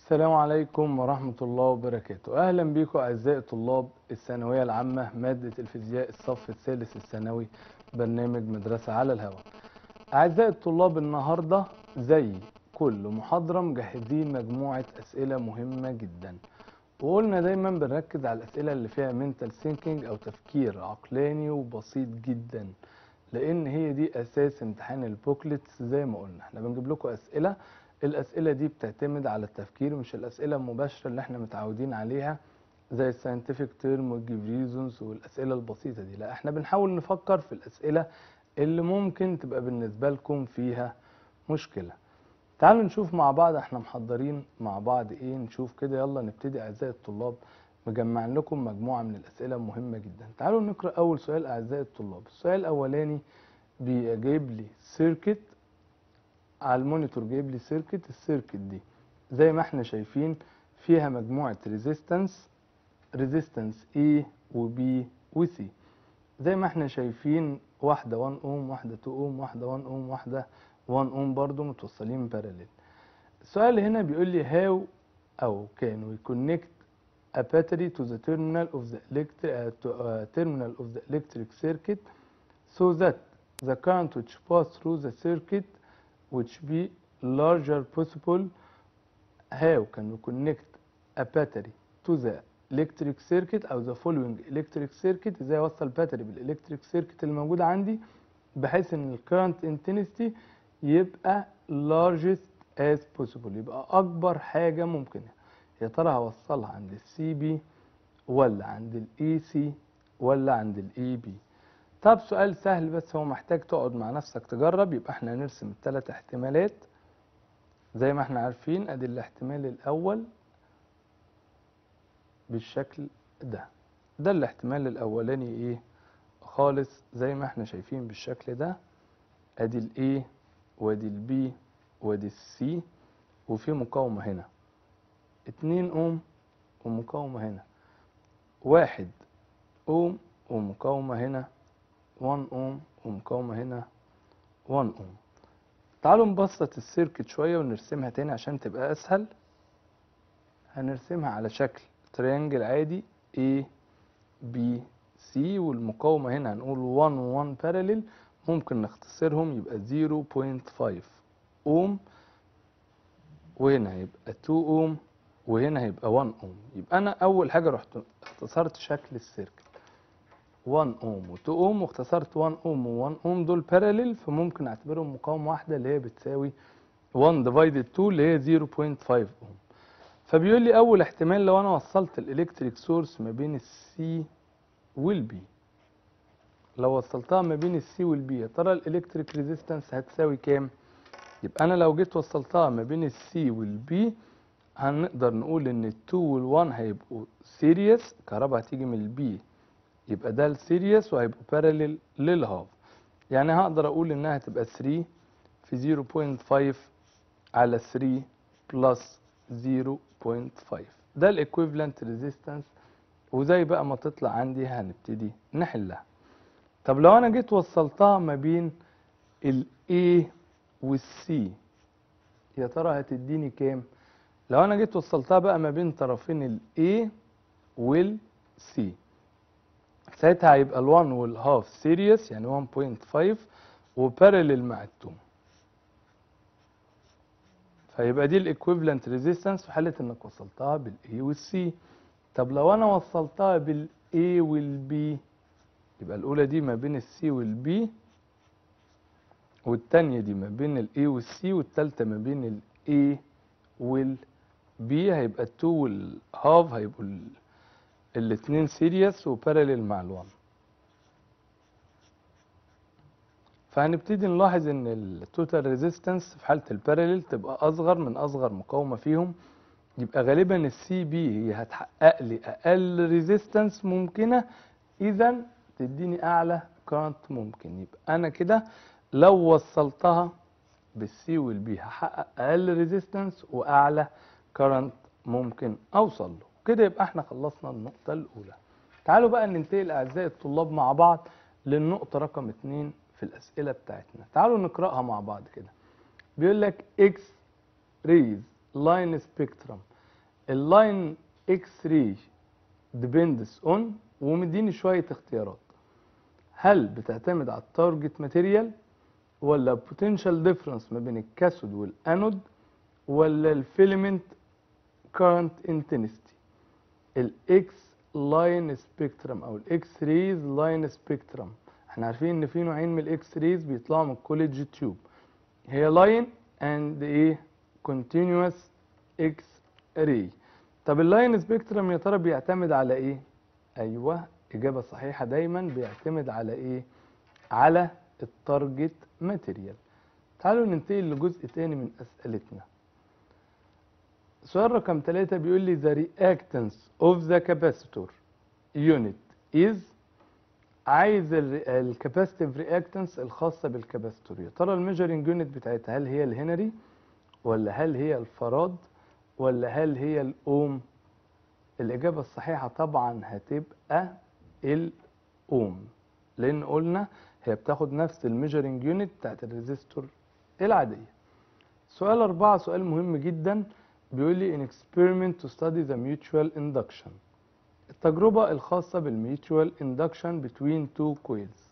السلام عليكم ورحمة الله وبركاته أهلا بكم أعزائي طلاب الثانوية العامة مادة الفيزياء الصف الثالث الثانوي برنامج مدرسة على الهواء أعزائي الطلاب النهاردة زي كل محاضرة مجهزين مجموعة أسئلة مهمة جدا وقلنا دايما بنركز على الأسئلة اللي فيها mental thinking أو تفكير عقلاني وبسيط جدا لأن هي دي أساس امتحان البوكلتس زي ما قلنا احنا بنجيب لكم أسئلة الأسئلة دي بتعتمد على التفكير مش الأسئلة المباشرة اللي احنا متعودين عليها زي الساينتفك تيرم والجيف ريزونز والأسئلة البسيطة دي لا احنا بنحاول نفكر في الأسئلة اللي ممكن تبقى بالنسبة لكم فيها مشكلة تعالوا نشوف مع بعض احنا محضرين مع بعض ايه نشوف كده يلا نبتدي اعزائي الطلاب مجمع لكم مجموعة من الأسئلة مهمة جدا تعالوا نقرأ أول سؤال أعزائي الطلاب السؤال الأولاني بيجيب لي سيركت على المونيتور جايب لي سيركت السيركت دي زي ما احنا شايفين فيها مجموعة ريزيستنس ريزيستنس A و B و C زي ما احنا شايفين واحدة 1 اوم واحدة 2 اوم واحدة 1 اوم واحدة 1 اوم برضو متوصلين باراليل السؤال هنا بيقول لي how او can we connect a battery to the terminal of the electric uh, to, uh, terminal of the electric circuit so that the current which pass through the circuit which be larger possible how can we connect a battery to the electric circuit او the following electric circuit ازاي اوصل باتري بالالكتريك سيركت اللي موجود عندي بحيث ان الكرنت intensity يبقى largest as possible يبقى اكبر حاجه ممكنه يا ترى هوصلها عند السي بي ولا عند الاي سي ولا عند الاي بي طب سؤال سهل بس هو محتاج تقعد مع نفسك تجرب يبقى احنا هنرسم الثلاث احتمالات زي ما احنا عارفين ادي الاحتمال الاول بالشكل ده ده الاحتمال الاولاني ايه خالص زي ما احنا شايفين بالشكل ده ادي الاي وادي البي وادي السي وفي مقاومة هنا اتنين اوم ومقاومة هنا واحد اوم ومقاومة هنا 1 اوم ومقاومة هنا 1 اوم تعالوا نبسط السيركت شوية ونرسمها تاني عشان تبقى اسهل هنرسمها على شكل تريانجل عادي A B C والمقاومة هنا هنقول 1 و 1 باراليل ممكن نختصرهم يبقى 0.5 اوم وهنا هيبقى 2 اوم وهنا هيبقى 1 اوم يبقى انا اول حاجة رحت اختصرت شكل السيركت 1 اوم و2 اوم واختصرت 1 اوم و1 اوم دول باراليل فممكن اعتبرهم مقاومه واحده اللي هي بتساوي 1 ديفايدد 2 اللي هي 0.5 اوم فبيقول لي اول احتمال لو انا وصلت الالكتريك سورس ما بين السي والبي لو وصلتها ما بين السي والبي يا ترى الالكتريك ريزيستنس هتساوي كام يبقى انا لو جيت وصلتها ما بين السي والبي هنقدر نقول ان ال2 وال1 هيبقوا سيريس الكهرباء هتيجي من البي يبقى ده السيريس وهيبقوا باراليل للهاف يعني هقدر اقول انها تبقى 3 في 0.5 على 3 بلس 0.5 ده الايكويفالنت ريزيستنس وزي بقى ما تطلع عندي هنبتدي نحلها طب لو انا جيت وصلتها ما بين ال A وال C يا ترى هتديني كام لو انا جيت وصلتها بقى ما بين طرفين ال A وال C ساعتها هيبقى ال1 والهاف سيريس يعني 1.5 وبارلل مع ال2 فيبقى دي الايكويفالنت ريزيستنس في حاله انك وصلتها بالاي والسي طب لو انا وصلتها بالاي والبي يبقى الاولى دي ما بين السي والبي والتانية دي ما بين الاي والسي والتالتة ما بين الاي والبي هيبقى ال2 والهاف هيبقوا الاثنين سيريس وباراليل مع الوان فهنبتدي نلاحظ ان التوتال ريزيستنس في حاله الباراليل تبقى اصغر من اصغر مقاومه فيهم يبقى غالبا السي بي هي هتحقق لي اقل ريزيستنس ممكنه اذا تديني اعلى كارنت ممكن يبقى انا كده لو وصلتها بالسي والبي هحقق اقل ريزيستنس واعلى كارنت ممكن اوصل له كده يبقى احنا خلصنا النقطة الأولى تعالوا بقى ننتقل أعزائي الطلاب مع بعض للنقطة رقم اتنين في الأسئلة بتاعتنا تعالوا نقرأها مع بعض كده بيقول لك X rays line spectrum اللاين اكس راي depends on ومديني شويه اختيارات هل بتعتمد على التارجت ماتيريال ولا potential difference ما بين الكاثود والانود ولا الفيلمنت current intensity الاكس لاين سبيكترم او الاكس ريز لاين سبيكترم احنا عارفين ان في نوعين من الاكس ريز بيطلعوا من الكوليدج تيوب هي لاين اند ايه continuous اكس راي طب اللاين سبيكترم يا ترى بيعتمد على ايه ايوه اجابه صحيحه دايما بيعتمد على ايه على التارجت ماتيريال تعالوا ننتقل لجزء تاني من اسئلتنا سؤال رقم 3 بيقول لي the reactance of the capacitor unit is عايز الكاباسيتيف رياكتنس الخاصه بالكاباستور يا ترى الميجرنج يونت بتاعتها هل هي الهنري ولا هل هي الفراد ولا هل هي الاوم الاجابه الصحيحه طبعا هتبقى الاوم لان قلنا هي بتاخد نفس الميجرنج يونت بتاعت الريزيستور العاديه سؤال أربعة سؤال مهم جدا بيقول لي an experiment to study the mutual induction التجربة الخاصة بالmutual induction between two coils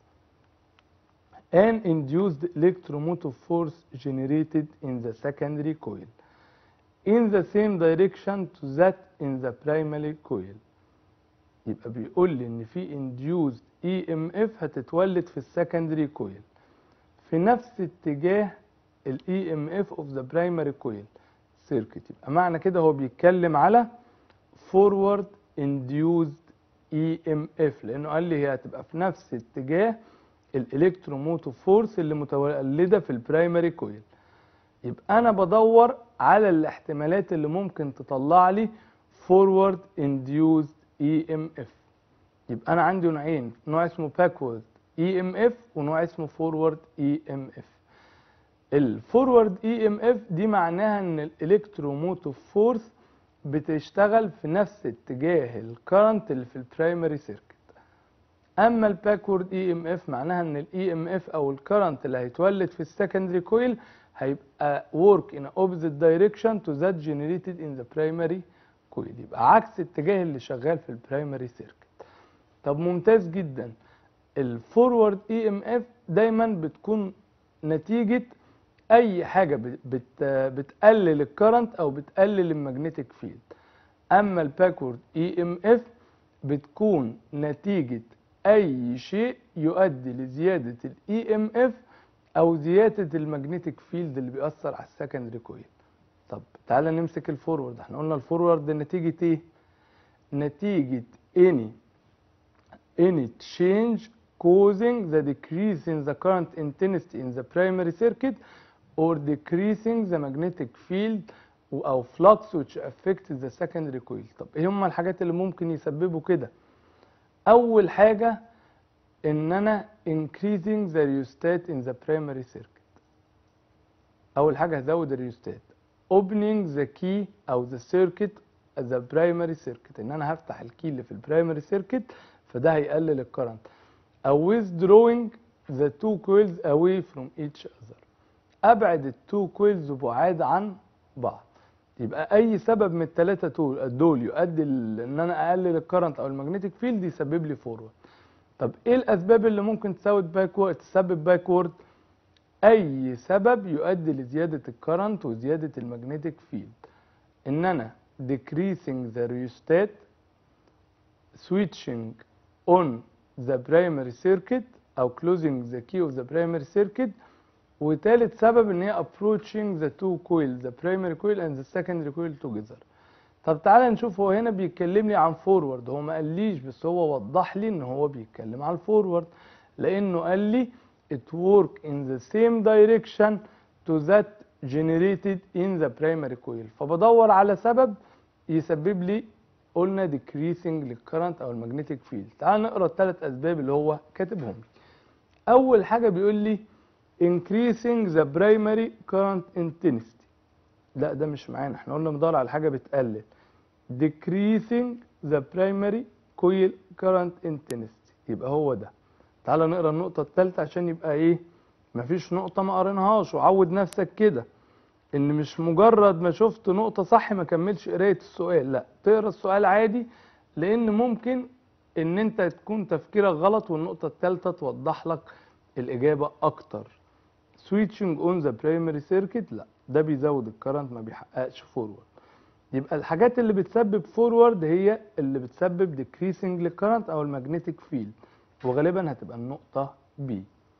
an induced electromotive force generated in the secondary coil in the same direction to that in the primary coil يبقى بيقول لي ان في induced EMF هتتولد في السكندري كويل في نفس اتجاه ال EMF of the primary coil circuit يبقى معنى كده هو بيتكلم على forward induced EMF لانه قال لي هي هتبقى في نفس اتجاه الالكتروموتيف فورس اللي متولده في البرايمري كويل يبقى انا بدور على الاحتمالات اللي ممكن تطلع لي forward induced EMF يبقى انا عندي نوعين نوع اسمه backward EMF ونوع اسمه forward EMF الفورورد اي ام اف دي معناها ان الالكتروموتيف فورس بتشتغل في نفس اتجاه الكرنت اللي في البرايمري سيركت اما الباكورد اي ام اف معناها ان الاي ام اف او الكرنت اللي هيتولد في السكندري كويل هيبقى work in opposite direction to that generated in the primary coil يبقى عكس اتجاه اللي شغال في البرايمري سيركت طب ممتاز جدا الفورورد اي ام اف دايما بتكون نتيجه اي حاجه بت بتقلل الكرنت او بتقلل المagnetic فيلد اما الباكورد اي ام اف بتكون نتيجه اي شيء يؤدي لزياده الاي ام اف او زياده المagnetic فيلد اللي بيأثر على السكندري كويل طب تعالى نمسك الفورورد احنا قلنا الفورورد نتيجه ايه نتيجه any any change causing the decrease in the current intensity in the primary circuit or decreasing the magnetic field او flux which affects the secondary coil طب ايه هم الحاجات اللي ممكن يسببوا كده اول حاجه ان انا increasing the rheostat in the primary circuit اول حاجه هزود الريوستات opening the key او the circuit as the primary circuit ان انا هفتح الكي اللي في البرايمري سيركت فده هيقلل الكرنت او withdrawing the two coils away from each other ابعد التو كويلز بعاد عن بعض يبقى اي سبب من الثلاثه دول يؤدي ان انا اقلل الكرنت او المagnetic فيلد يسبب لي فورورد طب ايه الاسباب اللي ممكن تسبب باكورد تسبب باكورد اي سبب يؤدي لزياده الكرنت وزياده المagnetic فيلد ان انا decreasing the rheostat switching on the primary circuit او closing the key of the primary circuit وتالت سبب ان هي approaching the two coils the primary coil and the secondary coil together طب تعالى نشوف هو هنا بيتكلم لي عن فورورد هو ما قاليش بس هو وضح لي ان هو بيتكلم عن الفورورد لانه قال لي it work in the same direction to that generated in the primary coil فبدور على سبب يسبب لي قلنا decreasing للكرنت او المagnetic field تعال نقرا الثلاث اسباب اللي هو كاتبهم لي اول حاجه بيقول لي increasing the primary current intensity لا ده مش معانا احنا قلنا بندور على حاجه بتقلل decreasing the primary coil current intensity يبقى هو ده تعال نقرا النقطه الثالثه عشان يبقى ايه مفيش نقطه ما قريناهاش وعود نفسك كده ان مش مجرد ما شفت نقطة صح ما كملش قراية السؤال لا تقرا السؤال عادي لان ممكن ان انت تكون تفكيرك غلط والنقطة الثالثة توضح لك الاجابة اكتر switching on the primary circuit لا ده بيزود الكرنت ما بيحققش فورورد يبقى الحاجات اللي بتسبب فورورد هي اللي بتسبب decreasing للكرنت او المagnetic فيلد وغالبا هتبقى النقطة B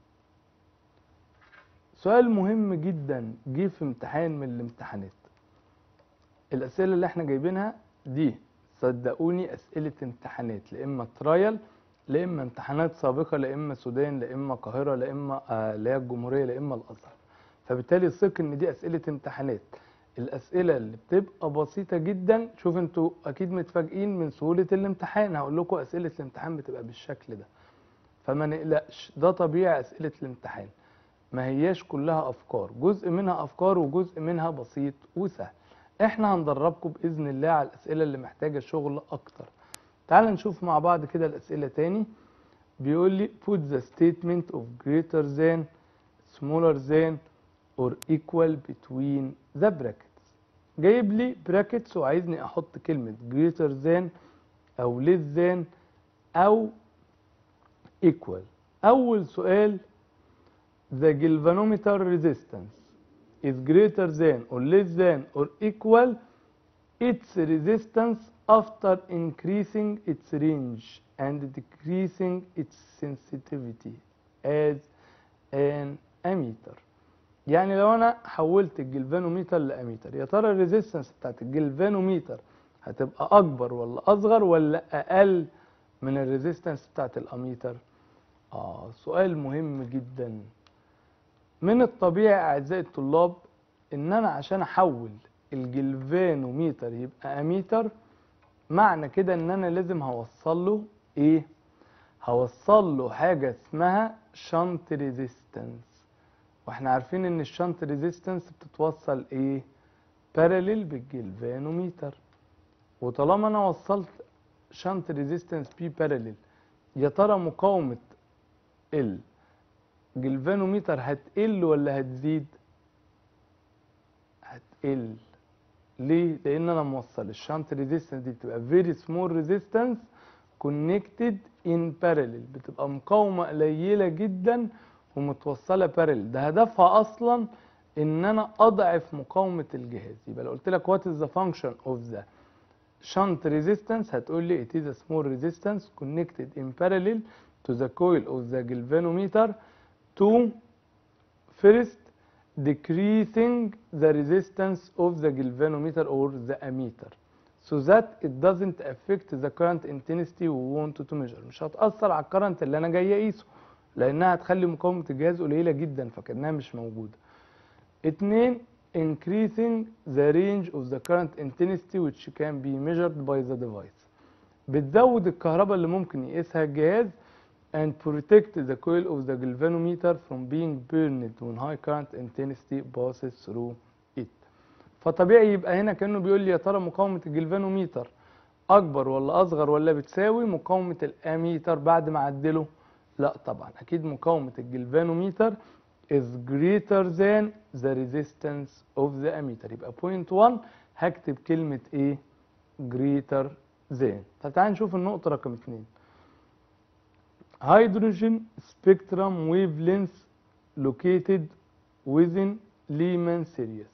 سؤال مهم جدا جه في امتحان من الامتحانات الأسئلة اللي احنا جايبينها دي صدقوني أسئلة امتحانات لا إما ترايل لا إما امتحانات سابقة لا إما سودان لا إما القاهرة لا إما آه، لا هي الجمهورية لا إما الأزهر فبالتالي ثق إن دي أسئلة امتحانات الأسئلة اللي بتبقى بسيطة جدا شوف انتوا أكيد متفاجئين من سهولة الامتحان هقول لكم أسئلة الامتحان بتبقى بالشكل ده فما نقلقش ده طبيعي أسئلة الامتحان ما هياش كلها افكار جزء منها افكار وجزء منها بسيط وسهل احنا هندربكم باذن الله على الاسئله اللي محتاجه شغل اكتر تعال نشوف مع بعض كده الاسئله تاني بيقول لي put the statement of greater than smaller than or equal between the brackets جايب لي brackets وعايزني احط كلمه greater than او less than او equal اول سؤال the galvanometer resistance is greater than or less than or equal its resistance after increasing its range and decreasing its sensitivity as an ammeter يعني لو انا حولت الجلفانوميتر لاميتر يا ترى الريزيستنس بتاعت الجلفانوميتر هتبقى اكبر ولا اصغر ولا اقل من الريزيستنس بتاعت الاميتر اه سؤال مهم جدا من الطبيعي اعزائي الطلاب ان انا عشان احول الجلفانوميتر يبقى اميتر معنى كده ان انا لازم هوصل له ايه هوصل له حاجه اسمها شنت ريزيستنس واحنا عارفين ان الشنت ريزيستنس بتتوصل ايه باراليل بالجلفانوميتر وطالما انا وصلت شنت ريزيستنس بي باراليل يا ترى مقاومه الجلفانوميتر هتقل ولا هتزيد هتقل ليه لان انا موصل الشنت ريزيستنس دي بتبقى فيري سمول ريزيستنس كونكتد ان باراليل بتبقى مقاومه قليله جدا ومتوصله باراليل ده هدفها اصلا ان انا اضعف مقاومه الجهاز يبقى لو قلت لك وات از ذا فانكشن اوف ذا shunt resistance هتقول لي it is a small resistance connected in parallel to the coil of the galvanometer to first decreasing the resistance of the galvanometer or the ammeter so that it doesn't affect the current intensity we want to measure مش هتأثر على الكرنت اللي انا جاي اقيسه لانها هتخلي مقاومة الجهاز قليلة جدا فكأنها مش موجودة اتنين increasing the range of the current intensity which can be measured by the device بتزود الكهرباء اللي ممكن يقيسها الجهاز and protect the coil of the galvanometer from being burned when high current intensity passes through it فطبيعي يبقى هنا كأنه بيقول لي يا ترى مقاومة الجلفانوميتر أكبر ولا أصغر ولا بتساوي مقاومة الأميتر بعد ما عدله لا طبعا أكيد مقاومة الجلفانوميتر is greater than the resistance of the ammeter يبقى point 1 هكتب كلمة ايه greater than طب تعال نشوف النقطة رقم 2 hydrogen spectrum wavelength located within Lyman series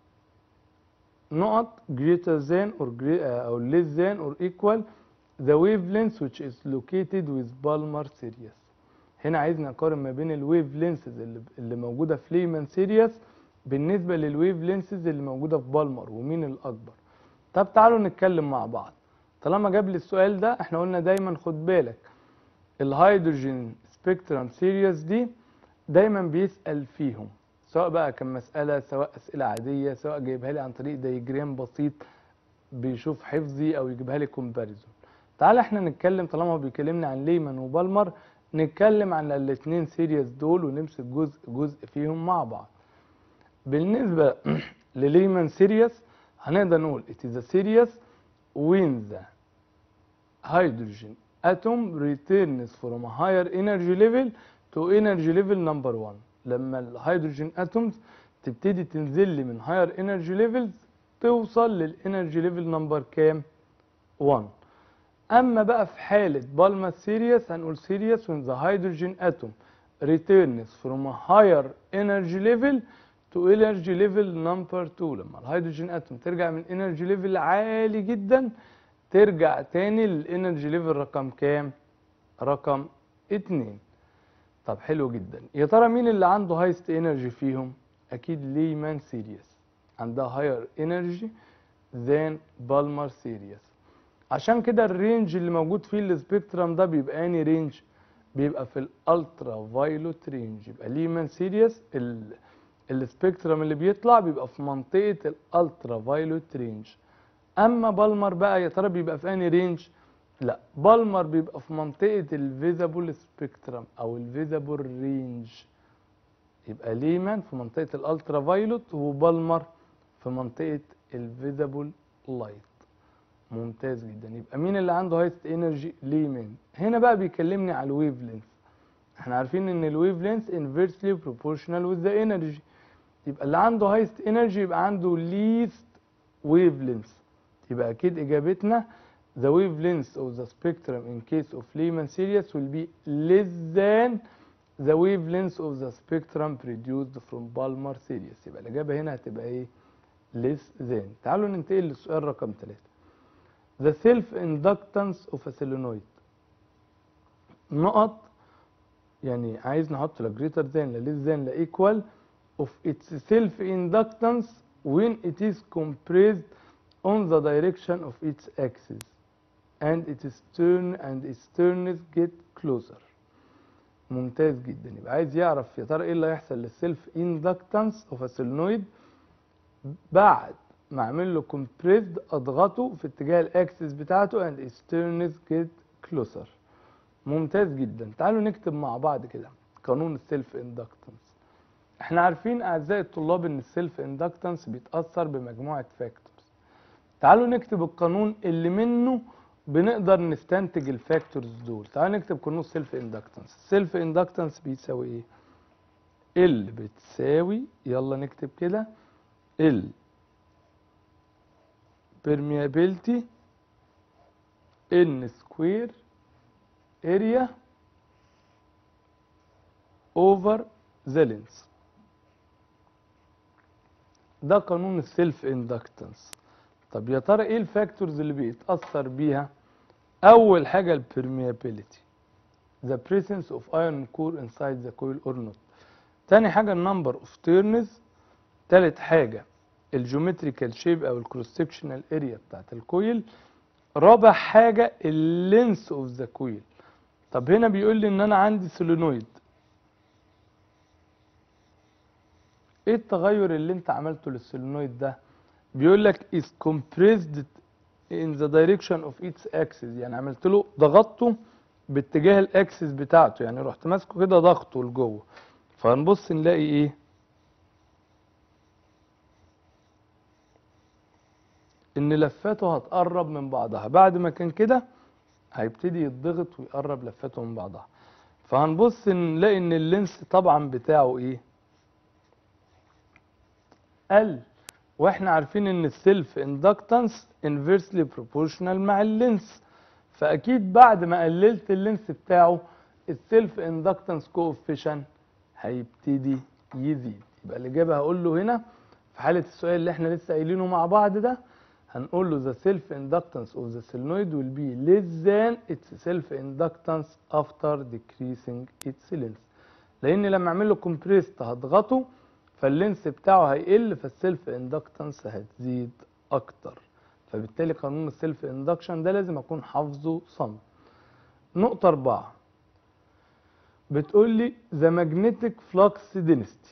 نقط greater than or gre- uh, or less than or equal the wavelength which is located with Balmer series هنا عايزني اقارن ما بين الويف لينسز اللي, اللي موجوده في ليمان سيريس بالنسبه للويف لينسز اللي موجوده في بالمر ومين الاكبر طب تعالوا نتكلم مع بعض طالما جاب لي السؤال ده احنا قلنا دايما خد بالك الهيدروجين سبيكترم سيريس دي دايما بيسال فيهم سواء بقى كان مساله سواء اسئله عاديه سواء جايبها لي عن طريق دايجرام بسيط بيشوف حفظي او يجيبها لي كومباريزون تعال احنا نتكلم طالما هو بيكلمنا عن ليمان وبالمر نتكلم عن الاثنين سيريس دول ونمسك جزء جزء فيهم مع بعض بالنسبة لليمان سيريس هنقدر نقول it is a series when the hydrogen atom returns from a higher energy level to energy level number one لما الهيدروجين اتومز تبتدي تنزل لي من هاير انرجي ليفلز توصل للانرجي ليفل نمبر كام 1 اما بقى في حاله بالما سيريس هنقول سيريس when the hydrogen atom returns from a higher energy level to energy level number 2 لما الهيدروجين اتوم ترجع من انرجي ليفل عالي جدا ترجع تاني للانرجي ليفل رقم كام رقم 2 طب حلو جدا يا ترى مين اللي عنده هايست انرجي فيهم اكيد ليمان سيريس عندها هاير انرجي ذان بالمر سيريس عشان كده الرينج اللي موجود فيه السبيكترم ده بيبقى اني رينج بيبقى في الالترا فايلوت رينج يبقى ليمان سيريس السبيكترم اللي بيطلع بيبقى في منطقه الالترا فايلوت رينج اما بالمر بقى يا ترى بيبقى في اني رينج لا بالمر بيبقى في منطقه الفيزابل سبيكترم او الفيزابل رينج يبقى ليمان في منطقه الالترا فايلوت وبالمر في منطقه الفيزابل لايت ممتاز جدا يبقى مين اللي عنده هايست انرجي ليمان هنا بقى بيكلمني على الويف لينث احنا عارفين ان الويف لينث انفيرسلي بروبورشنال وذ ذا انرجي يبقى اللي عنده هايست انرجي يبقى عنده ليست ويف لينث يبقى اكيد اجابتنا the wavelength of the spectrum in case of Lyman series will be less than the wavelength of the spectrum produced from Balmer series يبقى الإجابة هنا هتبقى إيه؟ less than تعالوا ننتقل للسؤال رقم 3 the self inductance of a solenoid نقط يعني عايز نحط لا greater than لا less than لا equal of its self inductance when it is compressed on the direction of its axis and its turn and its turns get closer ممتاز جدا يبقى عايز يعرف يا ترى ايه اللي هيحصل للسيلف اندكتنس اوف السولنويد بعد ما اعمل له كومبريسد اضغطه في اتجاه الاكسس بتاعته and its turns get closer ممتاز جدا تعالوا نكتب مع بعض كده قانون السيلف اندكتنس احنا عارفين اعزائي الطلاب ان السيلف اندكتنس بيتاثر بمجموعه فاكتورز تعالوا نكتب القانون اللي منه بنقدر نستنتج الفاكتورز دول تعالوا نكتب قانون السيلف اندكتنس السيلف اندكتنس بيساوي ايه ال بتساوي يلا نكتب كده ال permeability ان سكوير اريا اوفر ذا لينس ده قانون السيلف اندكتنس طب يا ترى ايه الفاكتورز اللي بيتاثر بيها اول حاجه البرميابيليتي the presence of iron core inside the coil or not تاني حاجه النمبر اوف تيرنز تالت حاجه الجيومتريكال شيب او الكروس سكشنال اريا بتاعت الكويل رابع حاجه اللينس اوف ذا كويل طب هنا بيقول لي ان انا عندي سولينويد ايه التغير اللي انت عملته للسولينويد ده بيقول لك is compressed in the direction of its axis يعني عملت له ضغطته باتجاه الاكسس بتاعته يعني رحت ماسكه كده ضغطه لجوه فهنبص نلاقي ايه ان لفاته هتقرب من بعضها بعد ما كان كده هيبتدي يتضغط ويقرب لفاته من بعضها فهنبص نلاقي ان اللينس طبعا بتاعه ايه قل واحنا عارفين ان السيلف اندكتنس انفيرسلي بروبورشنال مع اللينس فاكيد بعد ما قللت اللينس بتاعه السيلف اندكتنس كوفيشن هيبتدي يزيد يبقى الاجابه هقول له هنا في حاله السؤال اللي احنا لسه قايلينه مع بعض ده هنقول له the self inductance of the solenoid will be less than its self inductance after decreasing its length لان لما اعمل له compressed هضغطه فاللينس بتاعه هيقل فالسيلف اندكتنس هتزيد اكتر فبالتالي قانون السيلف اندكشن ده لازم اكون حافظه صم نقطة أربعة بتقول لي the magnetic flux density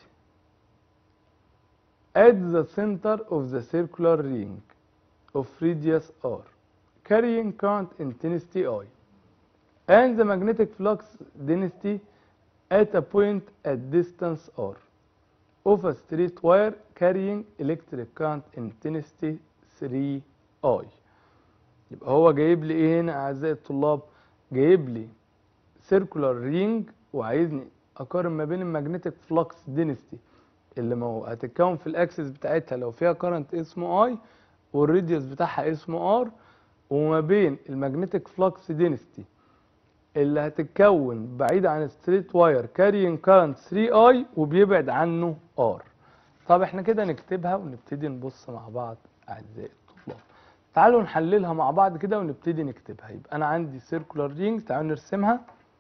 at the center of the circular ring of radius r carrying current intensity I and the magnetic flux density at a point at distance r of a straight wire carrying electric current intensity 3I يبقى هو جايب لي ايه هنا اعزائي الطلاب جايب لي circular ring وعايزني اقارن ما بين المagnetic flux density اللي ما هو هتتكون في الاكسس بتاعتها لو فيها كارنت اسمه اي والراديوس بتاعها اسمه ار وما بين المagnetic فلكس density اللي هتتكون بعيد عن ستريت واير كاريين كارنت 3 اي وبيبعد عنه ار طب احنا كده نكتبها ونبتدي نبص مع بعض اعزائي الطلاب تعالوا نحللها مع بعض كده ونبتدي نكتبها يبقى انا عندي سيركولار رينج تعالوا نرسمها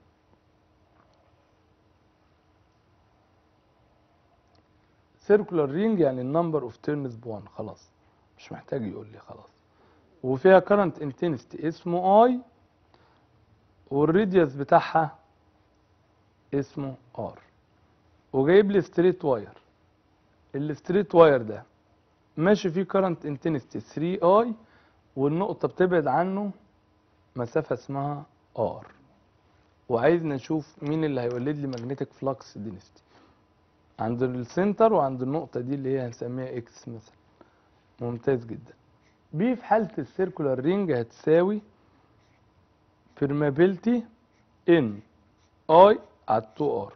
سيركولار رينج يعني النمبر اوف تيرنز ب1 خلاص مش محتاج يقول لي خلاص وفيها كرنت انتنستي اسمه اي والراديوس بتاعها اسمه ار وجايب لي ستريت واير الستريت واير ده ماشي فيه كرنت انتنستي 3 اي والنقطة بتبعد عنه مسافة اسمها ار وعايزنا نشوف مين اللي هيولد لي ماجنتيك فلكس دينستي عند السنتر وعند النقطة دي اللي هي هنسميها اكس مثلا ممتاز جدا بي في حالة السيركولار رينج هتساوي permeability ان اي على 2 ار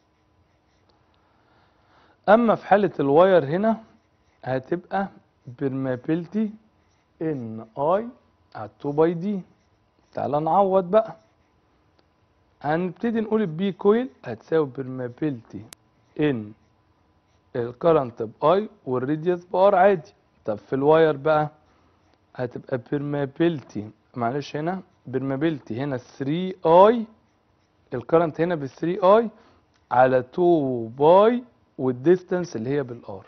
اما في حالة الواير هنا هتبقى permeability ان اي على 2 باي دي تعالى نعوض بقى هنبتدي نقول البي كويل هتساوي permeability ان الكرنت باي والراديوس بار عادي طب في الواير بقى هتبقى permeability معلش هنا permeability هنا 3 اي الكرنت هنا بال 3 اي على 2 باي والديستانس اللي هي بالار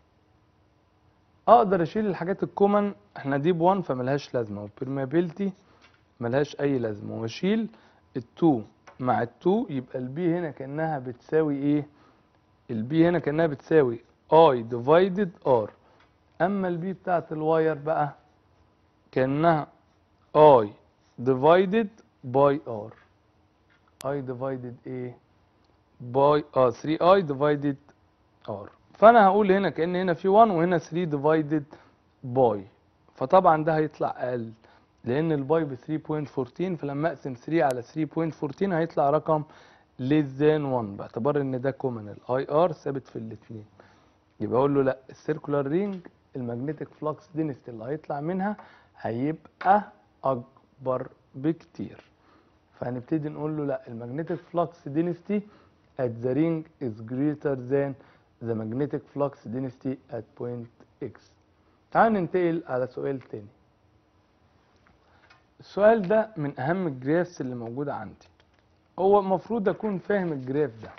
اقدر اشيل الحاجات الكومن احنا دي ب1 فملهاش لازمه والبرمابيلتي ملهاش اي لازمه واشيل ال2 مع ال2 يبقى البي هنا كانها بتساوي ايه البي هنا كانها بتساوي اي ديفايدد ار اما البي بتاعت الواير بقى كانها اي ديفايدد باي ار اي ديفايدد ايه باي اه 3 اي ديفايدد ار فانا هقول هنا كان هنا في 1 وهنا 3 ديفايدد باي فطبعا ده هيطلع اقل لان الباي ب 3.14 فلما اقسم 3 على 3.14 هيطلع رقم less than 1 باعتبار ان ده كومن الاي ار ثابت في الاثنين يبقى اقول له لا السيركولار رينج المagnetic فلكس دينستي اللي هيطلع منها هيبقى اكبر بكتير فهنبتدي نقول له لا المagnetic فلكس دينستي at the ring is greater than the magnetic flux density at point x تعال ننتقل على سؤال تاني السؤال ده من اهم الجرافس اللي موجودة عندي هو المفروض اكون فاهم الجراف ده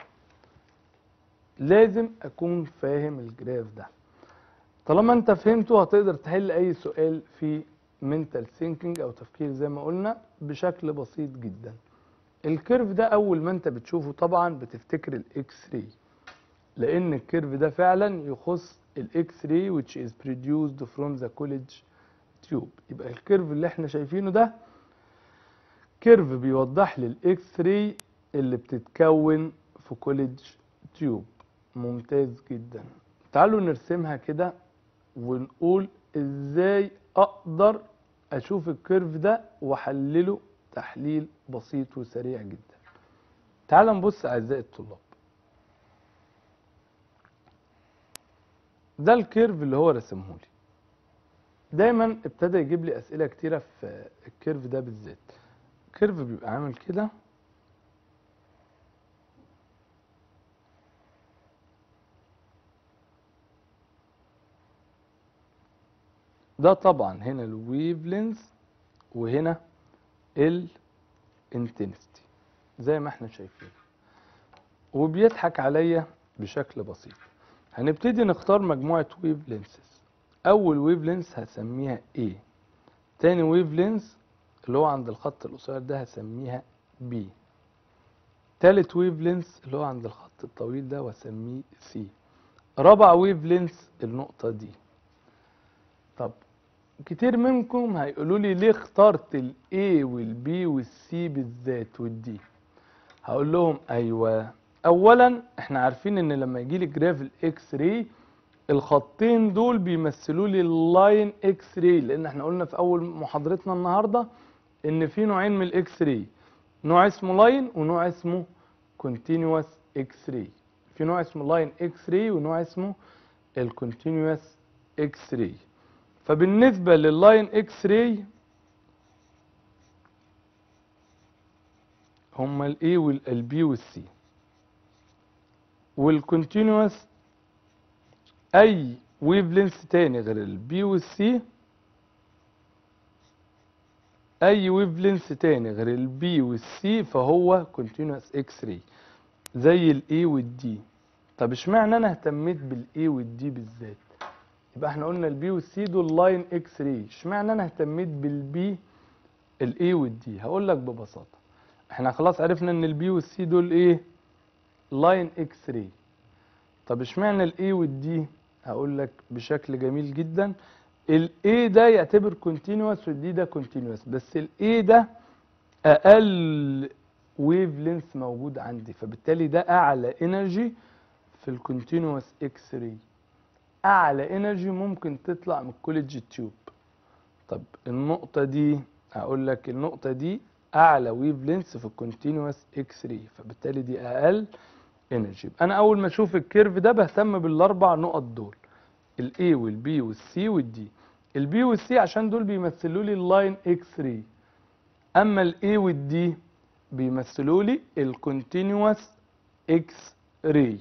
لازم اكون فاهم الجراف ده طالما انت فهمته هتقدر تحل اي سؤال في mental thinking او تفكير زي ما قلنا بشكل بسيط جدا الكيرف ده اول ما انت بتشوفه طبعا بتفتكر الاكس راي لان الكيرف ده فعلا يخص الاكس راي which is produced from the college tube يبقى الكيرف اللي احنا شايفينه ده كيرف بيوضح لي الاكس راي اللي بتتكون في كوليدج تيوب ممتاز جدا تعالوا نرسمها كده ونقول ازاي اقدر اشوف الكيرف ده واحلله تحليل بسيط وسريع جدا تعال نبص اعزائي الطلاب ده الكيرف اللي هو رسمه لي دايما ابتدى يجيب لي اسئله كتيره في الكيرف ده بالذات الكيرف بيبقى عامل كده ده طبعا هنا الويف لينز وهنا الانتنستي زي ما احنا شايفين وبيضحك عليا بشكل بسيط هنبتدي نختار مجموعة ويف لينسز أول ويف لينس هسميها A تاني ويف لينس اللي هو عند الخط القصير ده هسميها B تالت ويف لينس اللي هو عند الخط الطويل ده واسميه C رابع ويف لينس النقطة دي طب كتير منكم هيقولوا لي ليه اخترت ال A وال B وال C بالذات وال D هقول لهم ايوه اولا احنا عارفين ان لما يجي لي جراف الاكس راي الخطين دول بيمثلوا لي اللاين اكس راي لان احنا قلنا في اول محاضرتنا النهارده ان في نوعين من الاكس راي نوع اسمه لاين ونوع اسمه كونتينوس اكس راي في نوع اسمه لاين اكس راي ونوع اسمه الكونتينوس اكس راي فبالنسبه لللاين اكس راي هما الاي والبي والسي والكونتينوس اي ويف لينس تاني غير البي والسي اي ويف لينس تاني غير البي والسي فهو كونتينوس اكس راي زي الاي والدي طب اشمعنى انا اهتميت بالاي والدي بالذات يبقى احنا قلنا البي والسي دول لاين اكس راي اشمعنى انا اهتميت بالبي الاي والدي هقول لك ببساطه احنا خلاص عرفنا ان البي والسي دول ايه لاين اكس راي طب اشمعنى الاي والدي هقول لك بشكل جميل جدا الاي ده يعتبر كونتينوس والدي ده كونتينوس بس الاي ده اقل ويف لينث موجود عندي فبالتالي ده اعلى انرجي في الكونتينوس اكس راي اعلى انرجي ممكن تطلع من الكوليدج تيوب طب النقطة دي هقول لك النقطة دي اعلى ويف لينث في الكونتينوس اكس راي فبالتالي دي اقل انرجي انا اول ما اشوف الكيرف ده بهتم بالاربع نقط دول الاي والبي والسي والدي البي والسي عشان دول بيمثلوا لي اللاين اكس راي اما الاي والدي بيمثلوا لي الكونتينوس اكس راي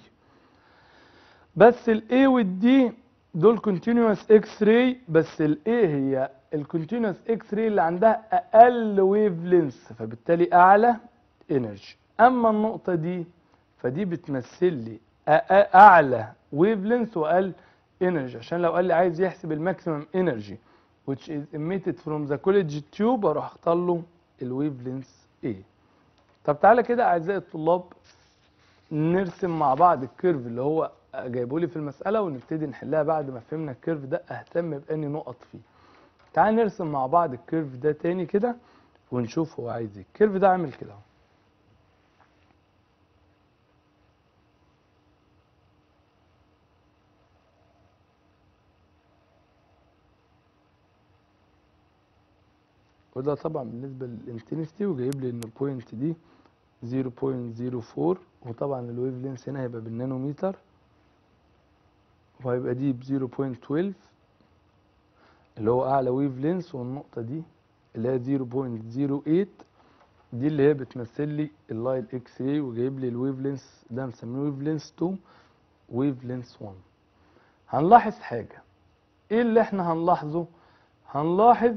بس الاي والدي دول كونتينوس اكس راي بس الاي هي الكونتينوس اكس راي اللي عندها اقل ويف لينث فبالتالي اعلى انرجي اما النقطه دي فدي بتمثل لي أ- اعلى ويف لينث واقل انرجي عشان لو قال لي عايز يحسب الماكسيمم انرجي which is emitted from the college tube اروح اختار له الويف لينث A طب تعالى كده اعزائي الطلاب نرسم مع بعض الكيرف اللي هو جايبه لي في المساله ونبتدي نحلها بعد ما فهمنا الكيرف ده اهتم باني نقط فيه تعال نرسم مع بعض الكيرف ده تاني كده ونشوف هو عايز ايه الكيرف ده عامل كده اهو وده طبعا بالنسبه للانتنستي وجايب لي ان البوينت دي 0.04 وطبعا الويف لينس هنا هيبقى بالنانومتر وهيبقى دي ب 0.12 اللي هو اعلى ويف لينس والنقطه دي اللي هي 0.08 دي اللي هي بتمثل لي اللاين اكس راي وجايب لي الويف لينس ده مسميه ويف لينس 2 ويف لينس 1 هنلاحظ حاجه ايه اللي احنا هنلاحظه هنلاحظ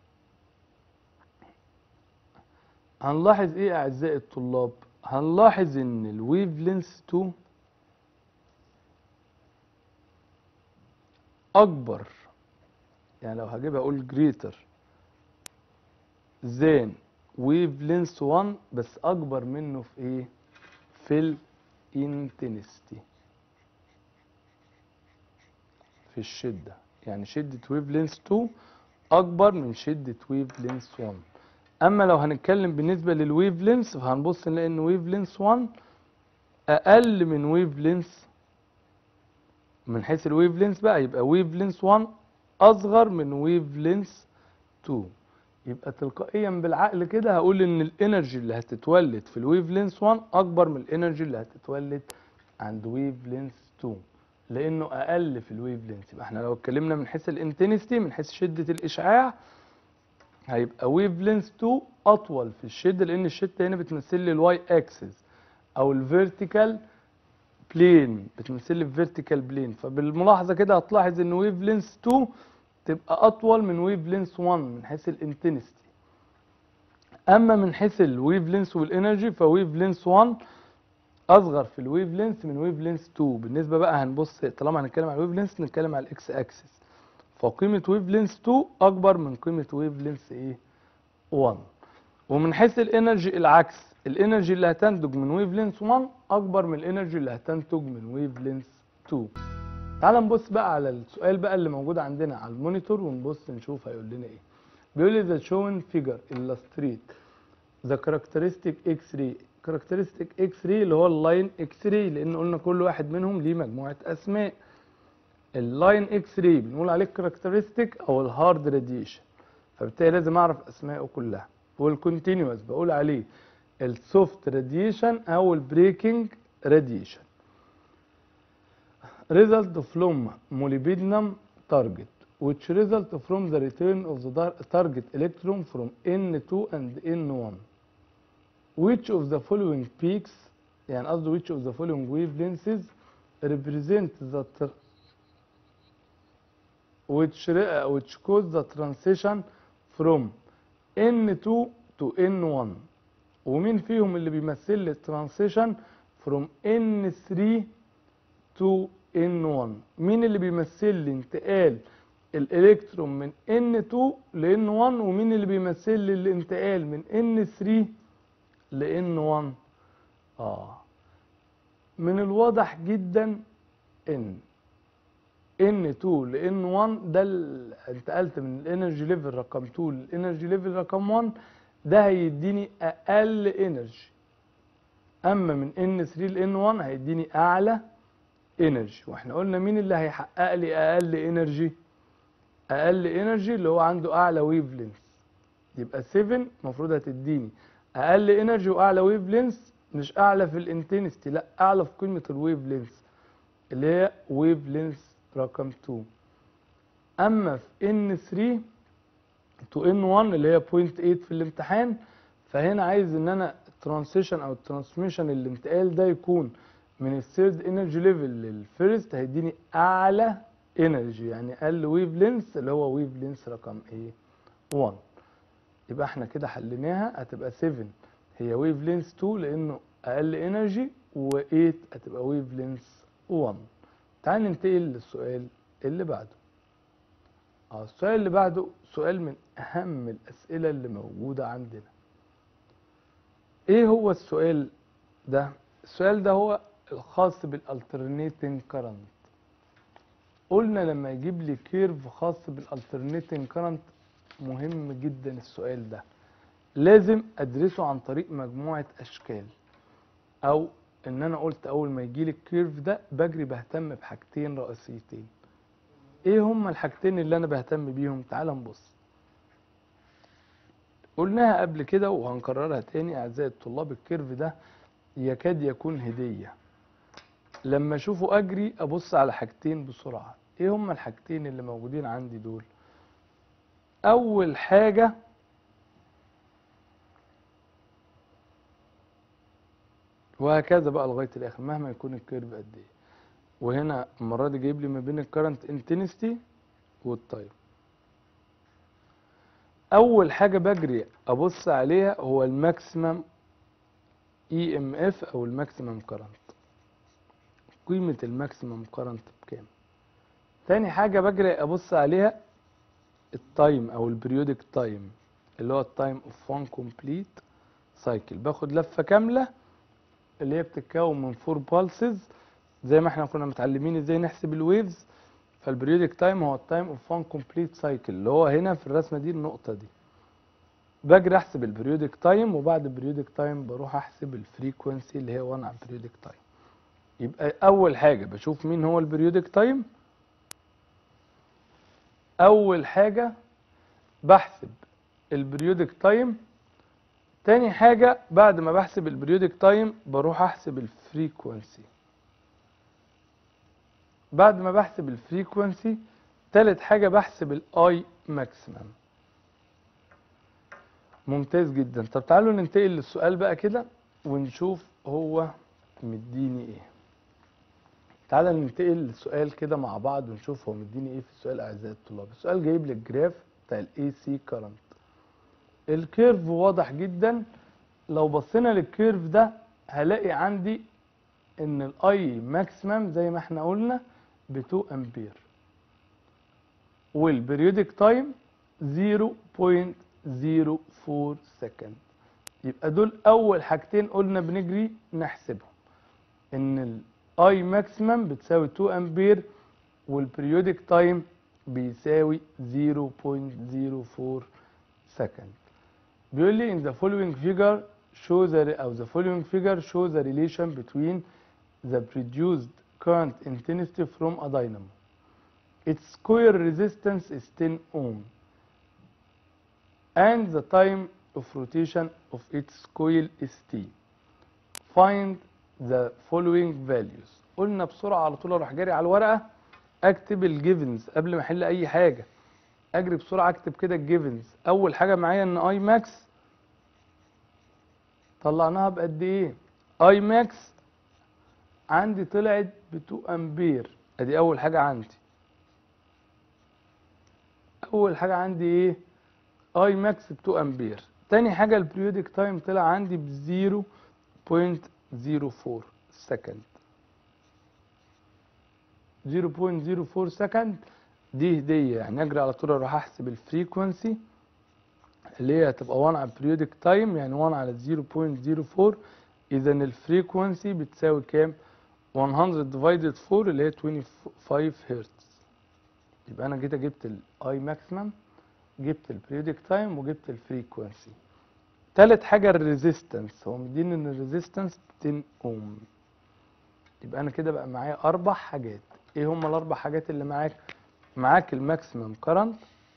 هنلاحظ ايه اعزائي الطلاب هنلاحظ ان الويف لينس 2 اكبر يعني لو هجيبها اقول جريتر زين ويف لينس 1 بس اكبر منه في ايه في الانتنستي في الشدة يعني شدة ويف لينس 2 اكبر من شدة ويف لينس 1 اما لو هنتكلم بالنسبة للويف لينس فهنبص نلاقي ان ويف لينس 1 اقل من ويف لينس من حيث الويف لينس بقى يبقى ويف لينس 1 اصغر من ويف لينس 2 يبقى تلقائيا بالعقل كده هقول ان الانرجي اللي هتتولد في الويف لينس 1 اكبر من الانرجي اللي هتتولد عند ويف لينس 2 لانه اقل في الويف لينس يبقى احنا لو اتكلمنا من حيث الانتنستي من حيث شدة الاشعاع هيبقى ويف لينس 2 اطول في الشدة لان الشدة هنا بتمثل لي الواي اكسس او الفيرتيكال بلين بتمثل لي الفيرتيكال بلين فبالملاحظة كده هتلاحظ ان ويف لينس 2 تبقى اطول من ويف لينس 1 من حيث الانتنستي اما من حيث الويف لينس والانرجي فويف لينس 1 اصغر في الويف لينس من ويف لينس 2 بالنسبه بقى هنبص طالما هنتكلم على الويف لينس نتكلم على الاكس اكسس فقيمه ويف لينس 2 اكبر من قيمه ويف لينس ايه 1 ومن حيث الانرجي العكس الانرجي اللي هتنتج من ويف لينس 1 اكبر من الانرجي اللي هتنتج من ويف لينس 2 تعال نبص بقى على السؤال بقى اللي موجود عندنا على المونيتور ونبص نشوف هيقول لنا ايه بيقول لي the shown figure illustrate the characteristic x-ray characteristic x-ray اللي هو اللاين x-ray لان قلنا كل واحد منهم ليه مجموعة اسماء اللاين x-ray بنقول عليه characteristic او الهارد radiation فبالتالي لازم اعرف اسمائه كلها والكونتينوس بقول عليه السوفت راديشن او البريكنج راديشن result from molybdenum target which result from the return of the dar- target electron from N2 and N1 which of the following peaks يعني قصده which of the following wavelengths represent the tr- which re- which cause the transition from N2 to N1 ومين فيهم اللي بيمثل لي الترانسيشن from N3 to N1 مين اللي بيمثل لي انتقال الالكترون من N2 ل N1 ومين اللي بيمثل لي الانتقال من N3 ل N1 اه من الواضح جدا ان N2 ل N1 ده ال- انتقلت من الانرجي ليفل رقم 2 للانرجي ليفل رقم 1 ده هيديني اقل انرجي اما من N3 ل N1 هيديني اعلى انرجي واحنا قلنا مين اللي هيحقق لي اقل انرجي اقل انرجي اللي هو عنده اعلى ويف لينث يبقى 7 المفروض هتديني اقل انرجي واعلى ويف لينث مش اعلى في الانتنستي لا اعلى في قيمه الويف لينث اللي هي ويف لينث رقم 2 اما في ان 3 تو ان 1 اللي هي 0.8 في الامتحان فهنا عايز ان انا الترانسيشن او الترانسميشن الانتقال ده يكون من الثيرد انرجي ليفل للفيرست هيديني اعلى انرجي يعني اقل ويف لينث اللي هو ويف لينث رقم ايه 1 يبقى احنا كده حليناها هتبقى 7 هي ويف لينث 2 لانه اقل انرجي و8 هتبقى ويف لينث 1 تعال ننتقل للسؤال اللي بعده اه السؤال اللي بعده سؤال من اهم الاسئله اللي موجوده عندنا ايه هو السؤال ده السؤال ده هو الخاص بالالترنيتنج كرنت قلنا لما يجيب لي كيرف خاص بالالترنيتنج كرنت مهم جدا السؤال ده لازم ادرسه عن طريق مجموعه اشكال او ان انا قلت اول ما يجي لي الكيرف ده بجري بهتم بحاجتين رئيسيتين ايه هما الحاجتين اللي انا بهتم بيهم تعال نبص قلناها قبل كده وهنكررها تاني اعزائي الطلاب الكيرف ده يكاد يكون هديه لما اشوفه اجري ابص على حاجتين بسرعه ايه هما الحاجتين اللي موجودين عندي دول اول حاجه وهكذا بقى لغايه الاخر مهما يكون الكيرف قد ايه وهنا المره دي جايب لي ما بين الكرنت انتنستي والتايم اول حاجه بجري ابص عليها هو الماكسيمم اي ام اف او الماكسيمم كرنت قيمه الماكسيمم كرنت بكام تاني حاجه بجري ابص عليها التايم او البريودك تايم اللي هو التايم اوف وان كومبليت سايكل باخد لفه كامله اللي هي بتتكون من فور بالسز زي ما احنا كنا متعلمين ازاي نحسب الويفز فالبريودك تايم هو التايم اوف وان كومبليت سايكل اللي هو هنا في الرسمه دي النقطه دي بجري احسب البريودك تايم وبعد البريودك تايم بروح احسب الفريكوانسي اللي هي 1 على البريودك تايم يبقى اول حاجه بشوف مين هو البريودك تايم اول حاجه بحسب البريودك تايم تاني حاجة بعد ما بحسب البريودك تايم بروح احسب الفريكوانسي بعد ما بحسب الفريكوانسي تالت حاجة بحسب الاي ماكسيمم ممتاز جدا طب تعالوا ننتقل للسؤال بقى كده ونشوف هو مديني ايه تعالى ننتقل للسؤال كده مع بعض ونشوف هو مديني ايه في السؤال اعزائي الطلاب السؤال جايب لي الجراف بتاع الاي سي كرنت الكيرف واضح جدا لو بصينا للكيرف ده هلاقي عندي ان الاي ماكسيمم زي ما احنا قلنا ب 2 امبير والبريودك تايم 0.04 سكند يبقى دول اول حاجتين قلنا بنجري نحسبهم ان الاي ماكسيمم بتساوي 2 امبير والبريودك تايم بيساوي 0.04 سكند بيقول لي in the following figure show the أو the following figure show the relation between the produced current intensity from a dynamo. Its square resistance is 10 ohm and the time of rotation of its coil is t. Find the following values. قلنا بسرعه على طول اروح جاري على الورقه اكتب الجيفنز قبل ما احل اي حاجه اجري بسرعه اكتب كده الجيفنز اول حاجه معايا ان اي ماكس طلعناها بقد ايه اي ماكس عندي طلعت ب 2 امبير ادي اول حاجه عندي اول حاجه عندي ايه اي ماكس ب 2 امبير تاني حاجه البريودك تايم طلع عندي ب 0.04 سكند 0.04 سكند دي هديه يعني اجري على طول اروح احسب الفريكونسي اللي هي هتبقى 1 على البريودك تايم يعني 1 على 0.04 اذا الفريكونسي بتساوي كام 100 ديفايدد 4 اللي هي 25 هرتز يبقى انا جيت جبت الاي ماكسيمم جبت البريودك تايم وجبت الفريكونسي تالت حاجه الريزيستنس هو مديني ان الريزيستنس 10 اوم يبقى انا كده بقى معايا اربع حاجات ايه هم الاربع حاجات اللي معاك معاك الماكسيمم كرنت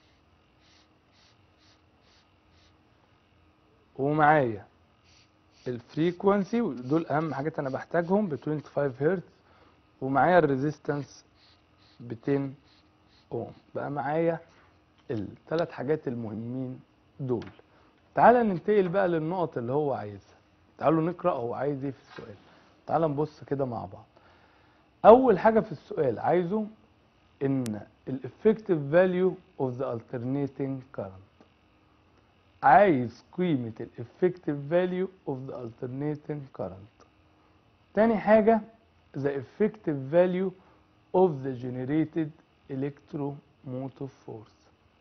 ومعايا الفريكونسي دول اهم حاجات انا بحتاجهم ب 25 هرتز ومعايا الريزيستنس ب 10 اوم بقى معايا الثلاث حاجات المهمين دول تعالى ننتقل بقى للنقط اللي هو عايزها تعالوا نقرا هو عايز ايه في السؤال تعالى نبص كده مع بعض اول حاجه في السؤال عايزه ان الافكتيف فاليو اوف ذا alternating current عايز قيمة ال effective value of the alternating current تاني حاجة the effective value of the generated electromotive force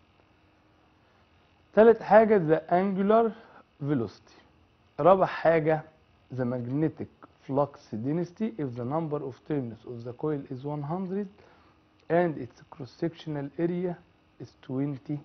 تالت حاجة the angular velocity رابع حاجة the magnetic flux density if the number of turns of the coil is 100 and its cross-sectional area is 20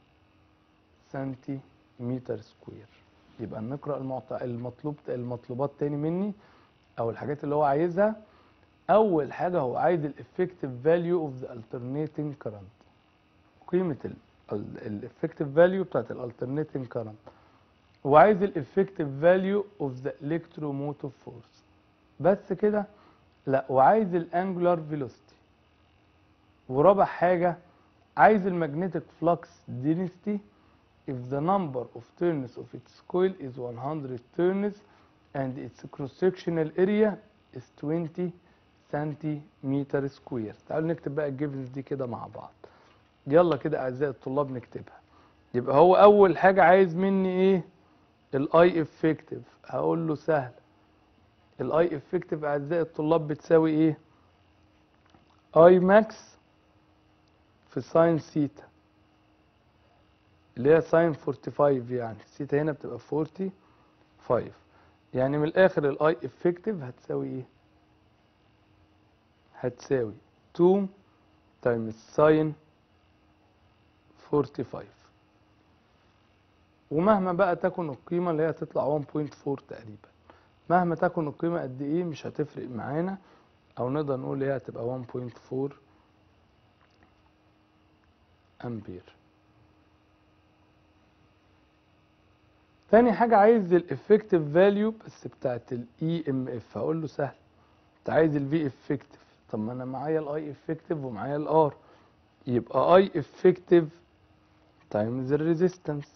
سنتيمتر سكوير يبقى نقرا المعط... المطلوب المطلوبات تاني مني او الحاجات اللي هو عايزها اول حاجه هو عايز الافكتيف فاليو اوف ذا alternating current قيمه الافكتيف فاليو بتاعت الالترنيتنج كرنت وعايز الافكتيف فاليو اوف ذا الكتروموتيف فورس بس كده لا وعايز الانجولار فيلوسيتي ورابع حاجه عايز المagnetic flux density if the number of turns of its coil is 100 turns and its cross-sectional area is 20 سنتيمتر سكوير تعالوا نكتب بقى الجيفنز دي كده مع بعض يلا كده اعزائي الطلاب نكتبها يبقى هو اول حاجه عايز مني ايه الاي افكتيف هقول له سهل الاي افكتيف اعزائي الطلاب بتساوي ايه اي ماكس في ساين سيتا اللي هي ساين 45 يعني سيتا هنا بتبقى 45 يعني من الاخر الاي افكتيف هتساوي ايه هتساوي 2 تايمز ساين 45 ومهما بقى تكن القيمة اللي هي تطلع 1.4 تقريبا مهما تكن القيمة قد ايه مش هتفرق معانا او نقدر نقول هي هتبقى 1.4 امبير تاني حاجة عايز الافكتيف فاليو بس بتاعت الاي ام اف هقول له سهل انت عايز الفي افكتيف طب ما انا معايا الاي افكتيف ومعايا الار يبقى اي افكتيف تايمز الريزيستنس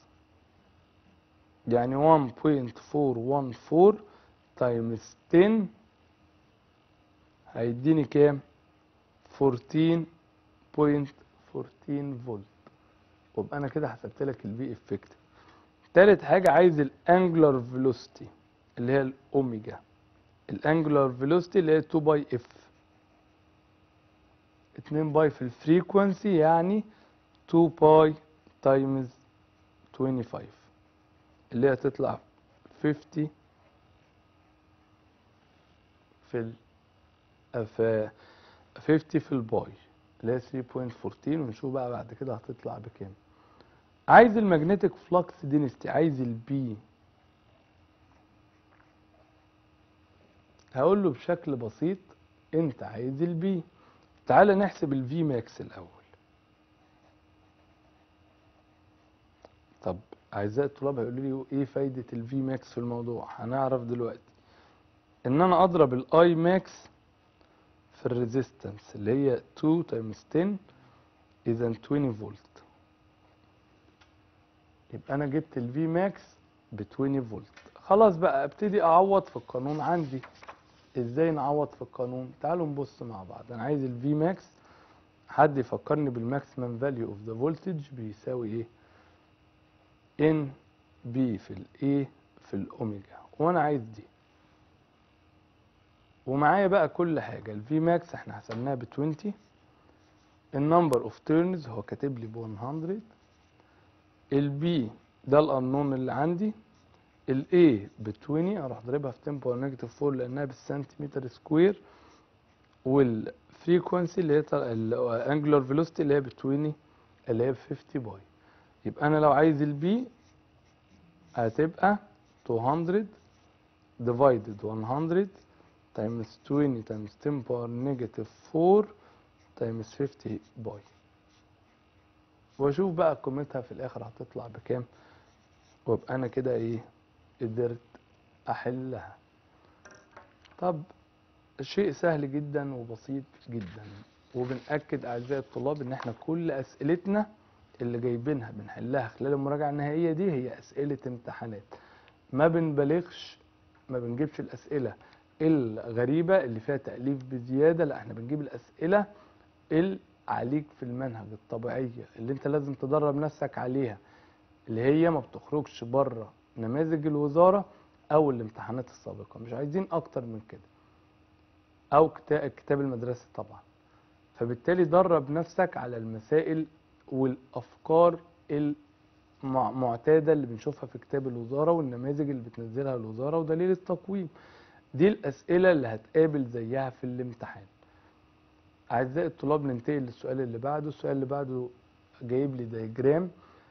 يعني 1.414 تايمز 10 هيديني كام 14.14 فولت وابقى انا كده حسبت لك الفي افكتيف تالت حاجة عايز الانجلر فيلوسيتي اللي هي الاوميجا الانجلر فيلوسيتي اللي هي 2 باي اف 2 باي في الفريكونسي يعني 2 باي تايمز 25 اللي هي تطلع 50 في ال في 50 في الباي اللي هي 3.14 ونشوف بقى بعد كده هتطلع بكام عايز المagnetic flux density عايز البي هقول له بشكل بسيط انت عايز البي تعال نحسب الفي ماكس الاول طب اعزائي الطلاب هيقولوا لي ايه فايده الفي ماكس في الموضوع هنعرف دلوقتي ان انا اضرب الاي ماكس في في الريزيستنس اللي هي 2 تايمز 10 اذا 20 فولت يبقى انا جبت الفي ماكس ب 20 فولت خلاص بقى ابتدي اعوض في القانون عندي ازاي نعوض في القانون تعالوا نبص مع بعض انا عايز الفي ماكس حد يفكرني بالماكسيمم فاليو اوف ذا فولتج بيساوي ايه ان بي في الاي في الاوميجا وانا عايز دي ومعايا بقى كل حاجه الفي ماكس احنا حسبناها ب 20 النمبر اوف تيرنز هو كاتب لي ب 100 البي ده القانون اللي عندي الاي ب 20 اروح ضاربها في 10 باور نيجاتيف 4 لانها بالسنتيمتر سكوير والفريكونسي اللي هي الانجلر فيلوسيتي اللي هي ب 20 اللي هي ب 50 باي يبقى انا لو عايز البي هتبقى 200 divided 100 times 20 times 10 power negative 4 times 50 باي واشوف بقى قيمتها في الاخر هتطلع بكام وابقى انا كده ايه قدرت احلها طب شيء سهل جدا وبسيط جدا وبنأكد اعزائي الطلاب ان احنا كل اسئلتنا اللي جايبينها بنحلها خلال المراجعه النهائيه دي هي اسئله امتحانات ما بنبالغش ما بنجيبش الاسئله الغريبه اللي فيها تاليف بزياده لا احنا بنجيب الاسئله اللي عليك في المنهج الطبيعيه اللي انت لازم تدرب نفسك عليها اللي هي ما بتخرجش بره نماذج الوزاره او الامتحانات السابقه مش عايزين اكتر من كده او كتا- كتاب المدرسه طبعا فبالتالي درب نفسك على المسائل والافكار المعتاده اللي بنشوفها في كتاب الوزاره والنماذج اللي بتنزلها الوزاره ودليل التقويم دي الاسئله اللي هتقابل زيها في الامتحان اعزائي الطلاب ننتقل للسؤال اللي بعده السؤال اللي بعده جايب لي دايجرام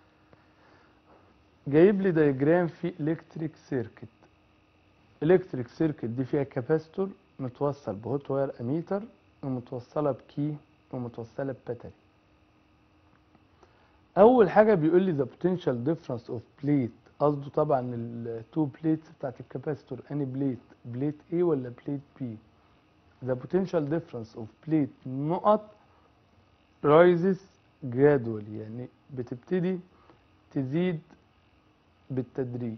جايب لي دايجرام في الكتريك سيركت الكتريك سيركت دي فيها كاباستور متوصل بهوت واير اميتر ومتوصله بكي ومتوصله بباتري اول حاجه بيقول لي the potential difference of plate قصده طبعا التو بليتس بتاعت الكاباستور اني بليت بليت A ولا بليت B the potential difference of plate نقط rises gradually يعني بتبتدي تزيد بالتدريج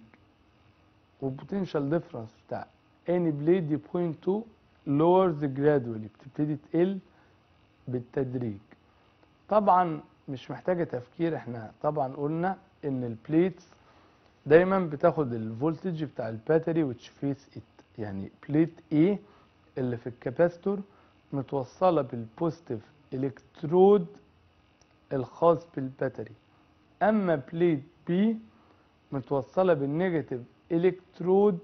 والبوتنشال ديفرنس بتاع any plate دي 0.2 lowers gradually بتبتدي تقل بالتدريج طبعا مش محتاجة تفكير احنا طبعا قلنا ان البليتس دايما بتاخد الفولتج بتاع الباتري which face it يعني بليت A اللي في الكاباستور متوصلة بالبوزيتيف الكترود الخاص بالباتري اما بليت B متوصلة بالنيجاتيف الكترود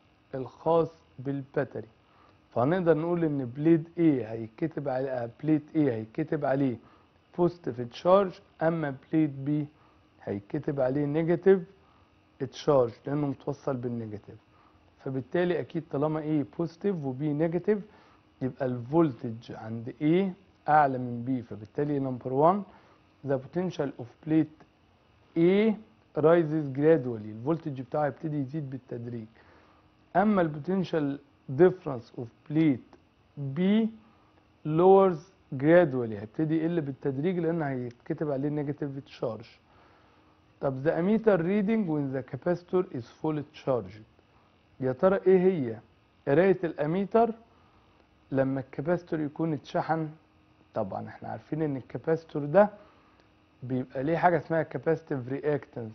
الخاص بالباتري فهنقدر نقول ان بليد A هيتكتب عليه بليت A هيتكتب عليه بوزيتيف تشارج اما بليت B هيتكتب عليه نيجاتيف تشارج لانه متوصل بالنيجاتيف فبالتالي اكيد طالما A بوزيتيف و B نيجاتيف يبقى الفولتج عند A اعلى من B فبالتالي نمبر 1 the potential of plate A rises gradually الفولتج بتاعه يبتدي يزيد بالتدريج اما البوتنشال difference of plate B lowers gradually هيبتدي يقل بالتدريج لان هيتكتب عليه negative charge طب the ammeter reading when the capacitor is full charged يا ترى ايه هي قرايه الاميتر لما الكاباستور يكون اتشحن طبعا احنا عارفين ان الكاباستور ده بيبقى ليه حاجه اسمها capacitive reactance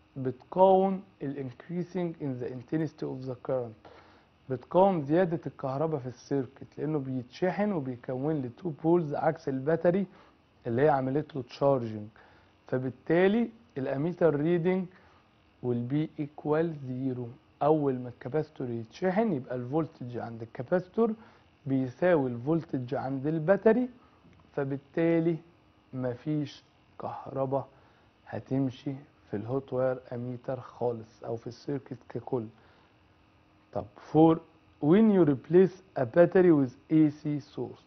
بتقاوم ال increasing in the intensity of the current بتقاوم زيادة الكهرباء في السيركت لأنه بيتشحن وبيكون لي تو بولز عكس الباتري اللي هي عملت له تشارجنج فبالتالي الاميتر ريدنج والبي ايكوال زيرو أول ما الكاباستور يتشحن يبقى الفولتج عند الكاباستور بيساوي الفولتج عند الباتري فبالتالي مفيش كهرباء هتمشي في الهوت واير اميتر خالص او في السيركت ككل طب for when you replace a battery with AC source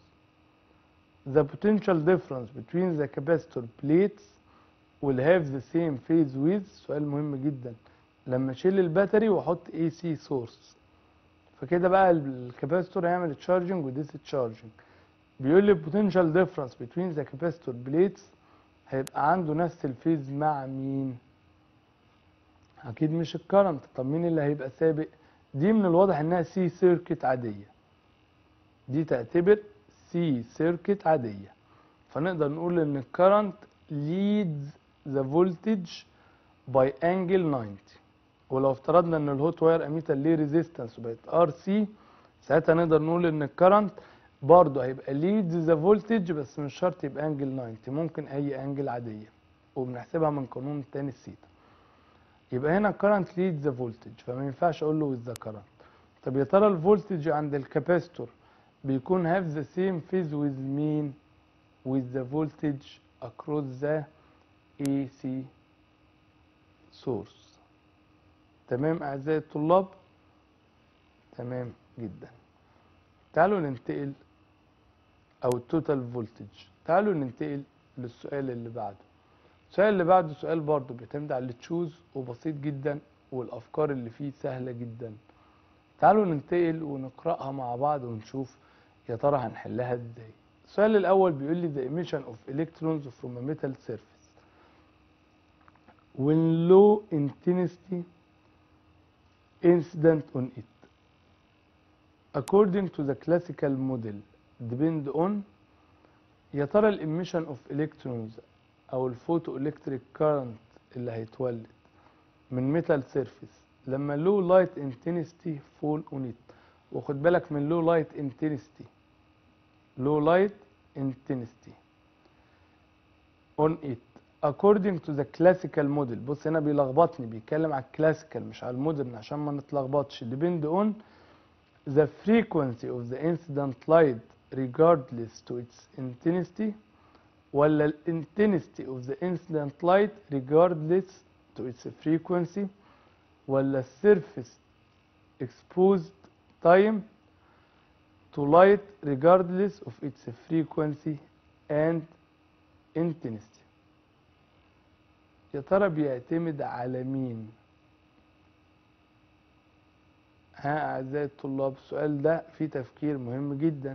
the potential difference between the capacitor plates will have the same phase width سؤال مهم جدا لما اشيل الباتري واحط AC source فكده بقى الكاباستور هيعمل تشارجنج وديس تشارجنج بيقول لي potential difference between the capacitor plates هيبقى عنده نفس الفيز مع مين اكيد مش الكرنت طب مين اللي هيبقى سابق دي من الواضح انها سي سيركت عاديه دي تعتبر سي سيركت عاديه فنقدر نقول ان الكرنت leads the voltage by angle 90 ولو افترضنا ان الهوت واير اميتر ليه ريزيستنس وبقت ار سي ساعتها نقدر نقول ان الكرنت برضه هيبقى leads the voltage بس مش شرط يبقى انجل 90 ممكن اي انجل عاديه وبنحسبها من قانون تاني السيتا يبقى هنا current leads the voltage فما ينفعش اقول له with the current طب يا ترى الفولتج عند الكاباستور بيكون have the same phase with مين with the voltage across the AC source تمام اعزائي الطلاب تمام جدا تعالوا ننتقل او التوتال فولتج تعالوا ننتقل للسؤال اللي بعده السؤال اللي بعده سؤال برضه بيعتمد على التشوز وبسيط جدا والافكار اللي فيه سهله جدا تعالوا ننتقل ونقراها مع بعض ونشوف يا ترى هنحلها ازاي السؤال الاول بيقول لي the emission of electrons from a metal surface when low intensity incident on it according to the classical model depend on يا ترى الاميشن اوف الكترونز او الفوتو الكتريك كارنت اللي هيتولد من ميتال سيرفيس لما لو لايت انتنستي فول اون ات وخد بالك من لو لايت انتنستي لو لايت intensity on it according to the classical model بص هنا بيلخبطني بيتكلم على الكلاسيكال مش على المودرن عشان ما نتلخبطش depend on the frequency of the incident light regardless to its intensity ولا ال intensity of the incident light regardless to its frequency ولا surface exposed time to light regardless of its frequency and intensity يا ترى بيعتمد على مين ها أعزائي الطلاب السؤال ده فيه تفكير مهم جدا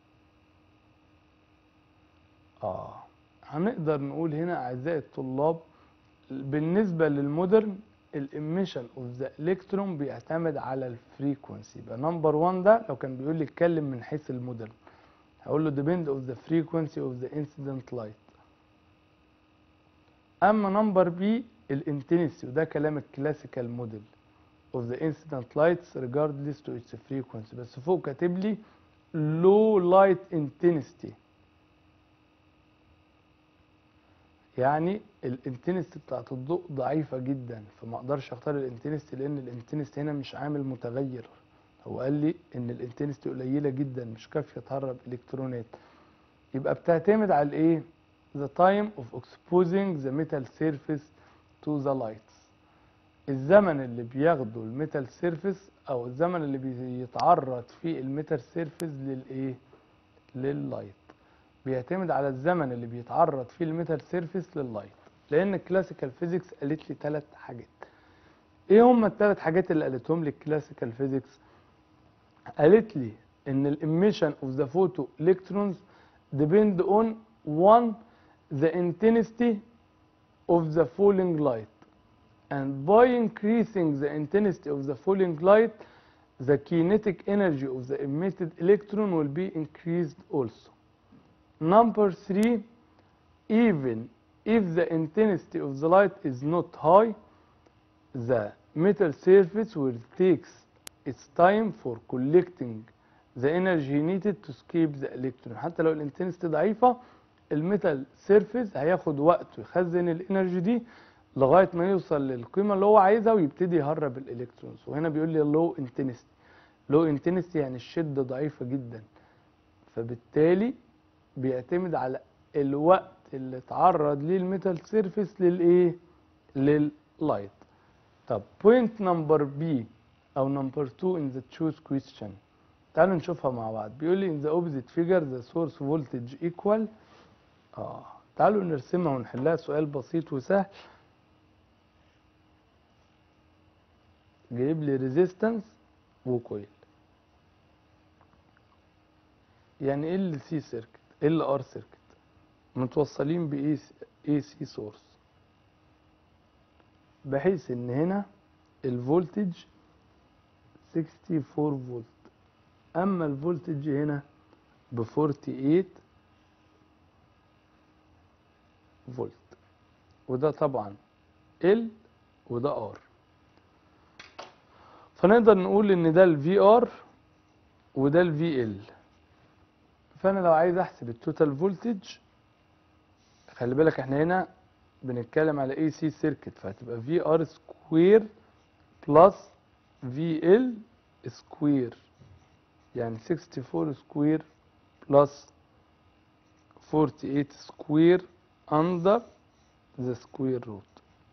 آه هنقدر نقول هنا أعزائي الطلاب بالنسبة للمودرن الاميشن اوف ذا الكترون بيعتمد على الفريكونسي يبقى نمبر 1 ده لو كان بيقول لي اتكلم من حيث المودرن هقول له depend of the frequency of the incident light اما نمبر بي الانتنسي وده كلام الكلاسيكال موديل of the incident lights regardless to its frequency بس فوق كاتب لي low light intensity يعني الانتنستي بتاعت الضوء ضعيفة جدا فما اقدرش اختار الانتنستي لان الانتنستي هنا مش عامل متغير هو قال لي ان الانتنستي قليلة جدا مش كافية تهرب الكترونات يبقى بتعتمد على الايه the time of exposing the metal surface to the lights الزمن اللي بياخده الميتال سيرفيس او الزمن اللي بيتعرض فيه الميتال سيرفيس للايه لللايت بيعتمد على الزمن اللي بيتعرض فيه الميتال سيرفيس لللايت لان الكلاسيكال فيزيكس قالت لي ثلاث حاجات ايه هم الثلاث حاجات اللي قالتهم لي الكلاسيكال فيزيكس قالت لي ان الاميشن اوف ذا فوتو الكترونز depend on one the intensity of the falling light and by increasing the intensity of the falling light the kinetic energy of the emitted electron will be increased also number three even if the intensity of the light is not high the metal surface will take its time for collecting the energy needed to escape the electron حتى لو الانتنستي ضعيفة الميتال سيرفيس هياخد وقت يخزن الانرجي دي لغاية ما يوصل للقيمة اللي هو عايزها ويبتدي يهرب الالكترونز وهنا بيقول لي لو انتنستي لو انتنستي يعني الشدة ضعيفة جدا فبالتالي بيعتمد على الوقت اللي اتعرض ليه الميتال سيرفيس للايه لللايت طب بوينت نمبر بي او نمبر 2 in the choose question تعالوا نشوفها مع بعض بيقول لي in the opposite figure the source voltage equal اه تعالوا نرسمها ونحلها سؤال بسيط وسهل جايب لي ريزيستنس وكويل يعني ال سي سيركت ال ار سيركت متوصلين ب اي سي سورس بحيث ان هنا الفولتج 64 فولت اما الفولتج هنا ب 48 فولت وده طبعا ال وده ار فنقدر نقول ان ده الفي ار وده الفي ال فانا لو عايز احسب التوتال فولتج خلي بالك احنا هنا بنتكلم على اي سي سيركت فهتبقى في ار سكوير بلس في ال سكوير يعني 64 سكوير بلس 48 سكوير اندر ذا سكوير روت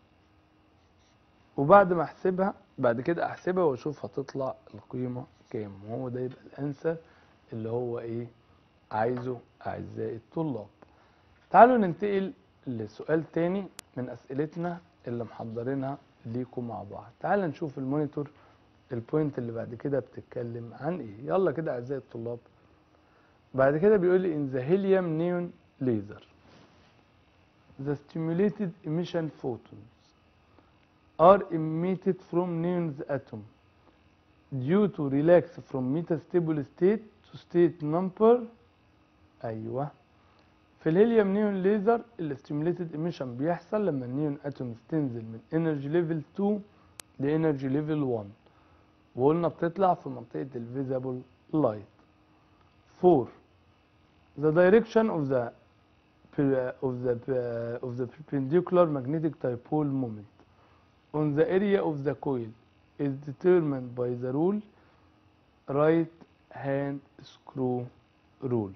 وبعد ما احسبها بعد كده احسبها واشوف هتطلع القيمة كام وهو ده يبقى الانسر اللي هو ايه عايزه اعزائي الطلاب تعالوا ننتقل لسؤال تاني من اسئلتنا اللي محضرينها ليكم مع بعض تعالوا نشوف المونيتور البوينت اللي بعد كده بتتكلم عن ايه يلا كده اعزائي الطلاب بعد كده بيقول لي in the helium neon laser the stimulated emission photons are emitted from neon's atom due to relax from metastable state to state number ايوه في الهيليوم نيون ليزر الاستيميليتد ايميشن بيحصل لما النيون اتومز تنزل من انرجي ليفل 2 لانرجي ليفل 1 وقلنا بتطلع في منطقه الفيزابل لايت 4 the direction of the of the of the perpendicular magnetic dipole moment on the area of the coil is determined by the rule right hand screw rule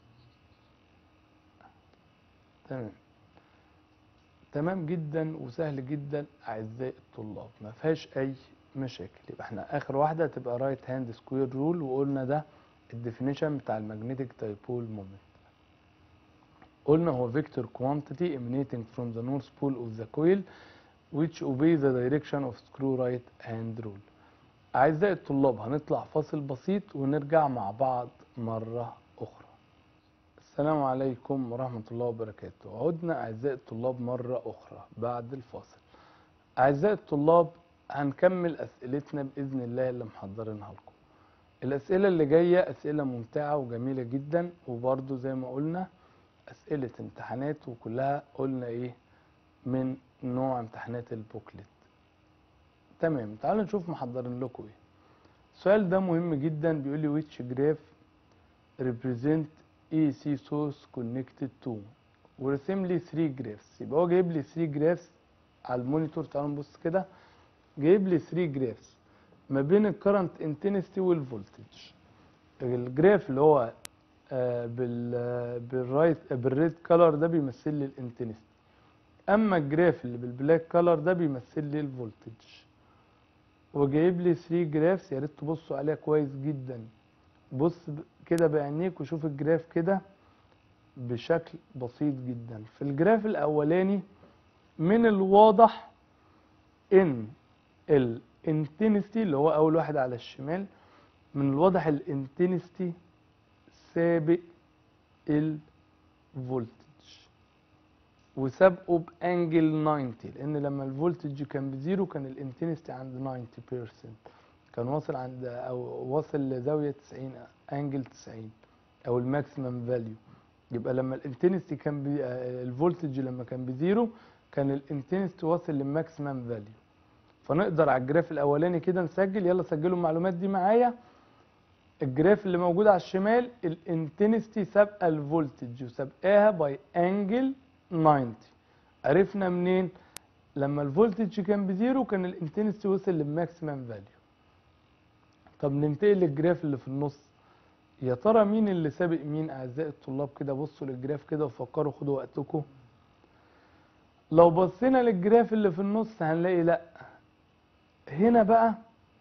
تمام تمام جدا وسهل جدا اعزائي الطلاب ما فيهاش اي مشاكل يبقى احنا اخر واحده تبقى رايت هاند سكوير رول وقلنا ده الديفينيشن بتاع المagnetic dipole moment قلنا هو vector quantity emanating from the north pole of the coil which obey the direction of screw right hand rule اعزائي الطلاب هنطلع فاصل بسيط ونرجع مع بعض مره اخرى السلام عليكم ورحمة الله وبركاته عدنا أعزائي الطلاب مرة أخرى بعد الفاصل أعزائي الطلاب هنكمل أسئلتنا بإذن الله اللي محضرينها لكم الأسئلة اللي جاية أسئلة ممتعة وجميلة جدا وبرضو زي ما قلنا أسئلة امتحانات وكلها قلنا إيه من نوع امتحانات البوكلت تمام تعالوا نشوف محضرين لكم إيه السؤال ده مهم جدا بيقول لي which graph represent AC source connected to ورسم لي 3 جرافس يبقى هو جايب لي 3 جرافس على المونيتور تعالوا نبص كده جايب لي 3 جرافس ما بين الكرنت انتنستي والفولتج الجراف اللي هو آه بال بالرايت بالريد كلر ده بيمثل لي الانتنستي اما الجراف اللي بالبلاك كلر ده بيمثل لي الفولتج وجايب لي 3 جرافس يا ريت تبصوا عليها كويس جدا بص كده بعينيك وشوف الجراف كده بشكل بسيط جدا في الجراف الاولاني من الواضح ان الانتنستي اللي هو اول واحد على الشمال من الواضح الانتنستي سابق الفولتج وسابقه بانجل 90 لان لما الفولتج كان بزيرو كان الانتنستي عند 90% كان واصل عند او واصل لزاويه 90 انجل 90 او الماكسيمم فاليو يبقى لما الانتنستي كان بي الفولتج لما كان بزيرو كان الانتنستي واصل للماكسيمم فاليو فنقدر على الجراف الاولاني كده نسجل يلا سجلوا المعلومات دي معايا الجراف اللي موجود على الشمال الانتنستي سابقه الفولتج وسابقاها باي انجل 90 عرفنا منين لما الفولتج كان بزيرو كان الانتنستي وصل للماكسيمم فاليو طب ننتقل للجراف اللي في النص يا ترى مين اللي سابق مين اعزائي الطلاب كده بصوا للجراف كده وفكروا خدوا وقتكم لو بصينا للجراف اللي في النص هنلاقي لا هنا بقى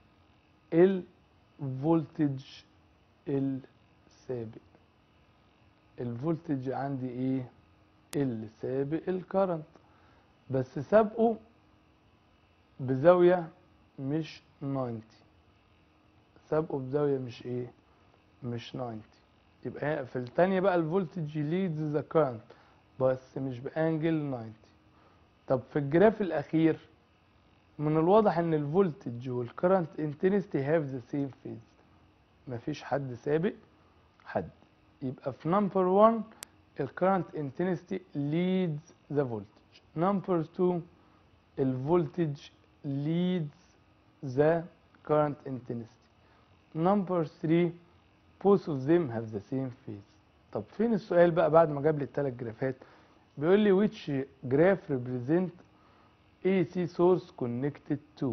الفولتج السابق الفولتج عندي ايه اللي سابق الكرنت بس سابقه بزاوية مش 90 سابقه بزاوية مش ايه مش 90 يبقى هي- في التانية بقى الفولتج leads the current بس مش بانجل 90 طب في الجراف الاخير من الواضح ان الفولتج والكرنت انتنستي هاف ذا سيم فيز مفيش حد سابق حد يبقى في نمبر 1 الكرنت انتنستي leads the voltage نمبر 2 الفولتج leads the current intensity number 3 both of them have the same phase طب فين السؤال بقى بعد ما جاب لي الثلاث جرافات بيقول لي which graph represent AC source connected to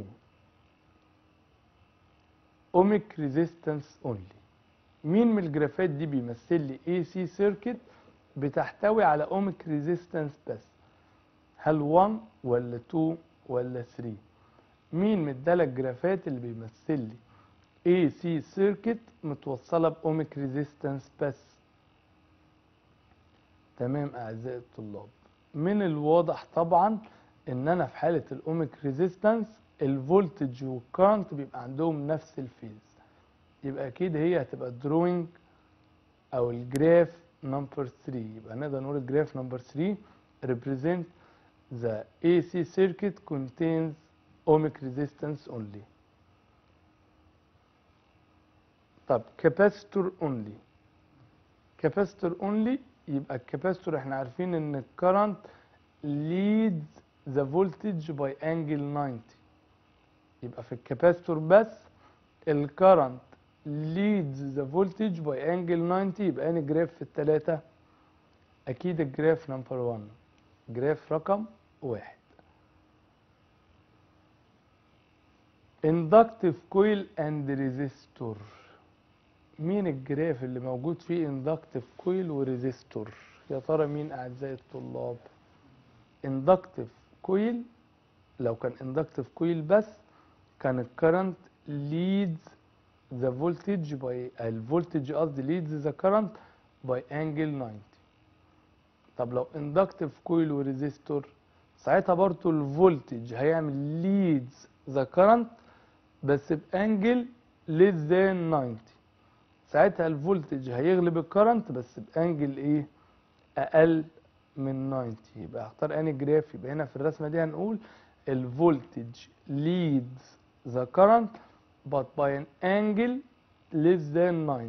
ohmic resistance only مين من الجرافات دي بيمثل لي AC circuit بتحتوي على ohmic resistance بس هل 1 ولا 2 ولا 3 مين من الثلاث جرافات اللي بيمثل لي AC circuit متوصلة بأوميك ريزيستنس بس تمام أعزائي الطلاب من الواضح طبعا إن أنا في حالة الأوميك ريزيستنس الفولتج والكارنت بيبقى عندهم نفس الفيز يبقى أكيد هي هتبقى دروينج أو الجراف نمبر 3 يبقى نقدر نقول الجراف نمبر 3 represent the AC circuit contains ohmic resistance only طب capacitor only capacitor only يبقى الكاباستور احنا عارفين ان الكرنت leads the voltage by angle 90 يبقى في الكاباستور بس الكرنت leads the voltage by angle 90 يبقى اني جراف في التلاتة اكيد الجراف نمبر 1 جراف رقم واحد inductive coil and resistor مين الجراف اللي موجود فيه inductive coil وريزيستور يا ترى مين اعزائي الطلاب inductive coil لو كان inductive coil بس كان الكرنت leads the voltage by الفولتج قصدي leads the current by angle 90 طب لو inductive coil وريزيستور ساعتها برضو الفولتج هيعمل leads the current بس بانجل less than 90 ساعتها الفولتج هيغلب الكرنت بس بانجل ايه اقل من 90 يبقى اختار اني جراف يبقى هنا في الرسمه دي هنقول الفولتج leads the current but by an angle less than 90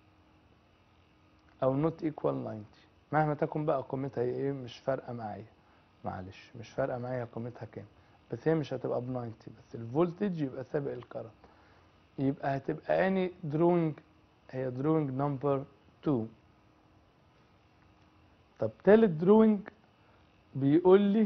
او not equal 90 مهما تكن بقى قيمتها هي ايه مش فارقه معايا معلش مش فارقه معايا قيمتها كام بس هي مش هتبقى ب 90 بس الفولتج يبقى سابق الكرنت يبقى هتبقى اني دروينج هي دروينج نمبر 2 طب تالت دروينج بيقول لي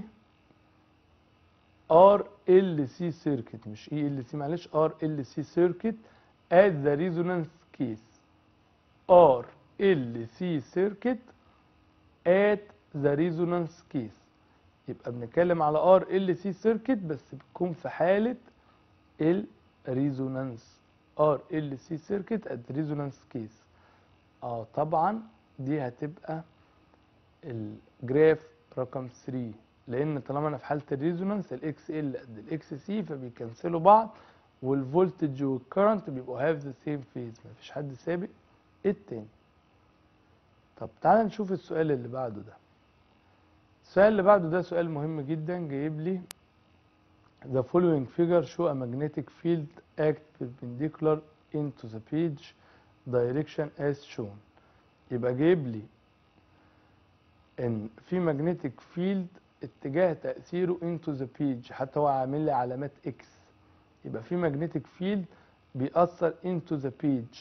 ار ال سي سيركت مش اي ال سي معلش ار ال سي سيركت at the resonance case ار ال سي سيركت at the resonance case يبقى بنتكلم على ار ال سي سيركت بس بتكون في حالة الريزونانس ار ال سي سيركت ات ريزونانس كيس اه طبعا دي هتبقى الجراف رقم 3 لان طالما انا في حاله الريزونانس الاكس ال قد الاكس سي فبيكنسلوا بعض والفولتج والكرنت بيبقوا هاف ذا سيم فيز مفيش حد سابق التاني طب تعالى نشوف السؤال اللي بعده ده السؤال اللي بعده ده سؤال مهم جدا جايب لي The following figure show a magnetic field act perpendicular into the page direction as shown يبقى جايب لي ان في magnetic field اتجاه تأثيره into the page حتى هو عامل لي علامات X يبقى في magnetic field بيأثر into the page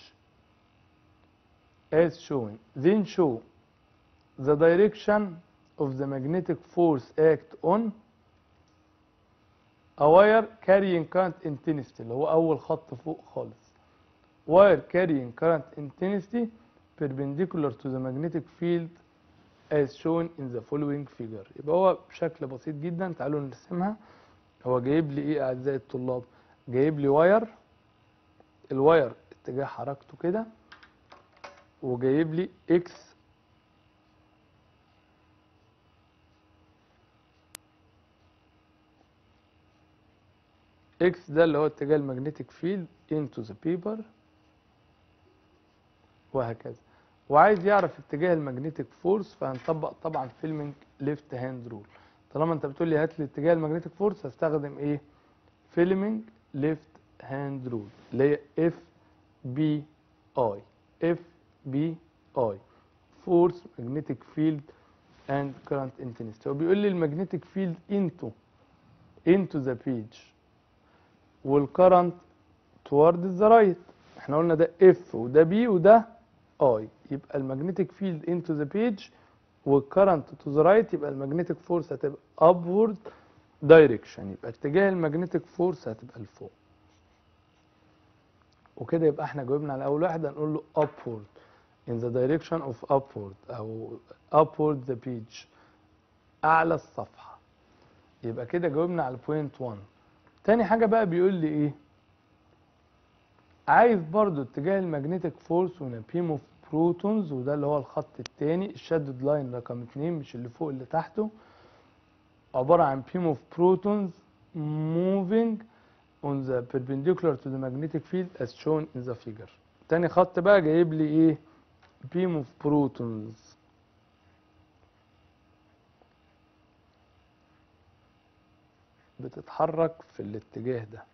as shown then show the direction of the magnetic force act on a wire carrying current intensity اللي هو أول خط فوق خالص wire carrying current intensity perpendicular to the magnetic field as shown in the following figure يبقى هو بشكل بسيط جدا تعالوا نرسمها هو جايب لي ايه اعزائي الطلاب جايب لي واير الواير اتجاه حركته كده وجايب لي اكس اكس ده اللي هو اتجاه المagnetic field into the paper وهكذا وعايز يعرف اتجاه المagnetic فورس فهنطبق طبعا فيلمنج ليفت هاند رول طالما انت بتقول لي هات لي اتجاه المagnetic فورس هستخدم ايه فيلمنج ليفت هاند رول اللي هي اف بي اي اف بي اي فورس magnetic فيلد اند current intensity هو بيقول لي المagnetic فيلد into into the page والكرنت toward the right احنا قلنا ده اف وده بي وده اي يبقى المagnetic فيلد into the page والكرنت to the right يبقى المagnetic فورس هتبقى upward direction يبقى اتجاه المagnetic فورس هتبقى لفوق وكده يبقى احنا جاوبنا على اول واحد هنقول له upward in the direction of upward او upward the page اعلى الصفحه يبقى كده جاوبنا على point 1 تاني حاجه بقى بيقول لي ايه عايز برضو اتجاه المagnetic فورس ونا beam of protons وده اللي هو الخط التاني الشادد لاين رقم اتنين مش اللي فوق اللي تحته عبارة عن beam of protons moving on the perpendicular to the magnetic field as shown in the figure تاني خط بقى جايب لي ايه beam of protons بتتحرك في الاتجاه ده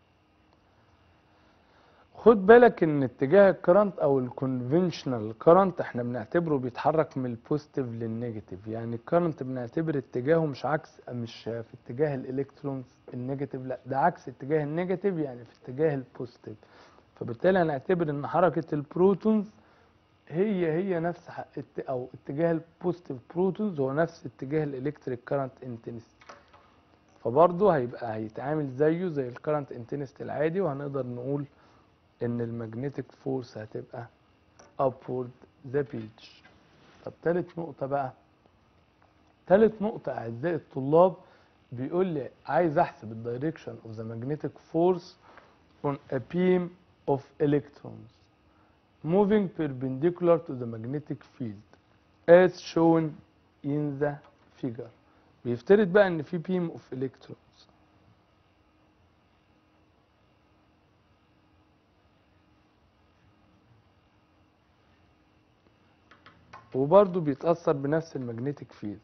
خد بالك ان اتجاه الكرنت او الكونفنشنال كرنت احنا بنعتبره بيتحرك من البوزيتيف للنيجاتيف يعني الكرنت بنعتبر اتجاهه مش عكس مش في اتجاه الالكترونز النيجاتيف لا ده عكس اتجاه النيجاتيف يعني في اتجاه البوزيتيف فبالتالي هنعتبر ان حركه البروتونز هي هي نفس او اتجاه البوزيتيف بروتونز هو نفس اتجاه الالكتريك كرنت انتنسيتي فبرضه هيبقى هيتعامل زيه زي الكرنت انتنسيتي العادي وهنقدر نقول ان المagnetic فورس هتبقى upward the page طب تالت نقطة بقى تالت نقطة أعزائي الطلاب بيقول لي عايز أحسب الدايركشن of the magnetic force on a beam of electrons moving perpendicular to the magnetic field as shown in the figure بيفترض بقى إن في beam of electrons وبرضه بيتأثر بنفس المagnetic فيلد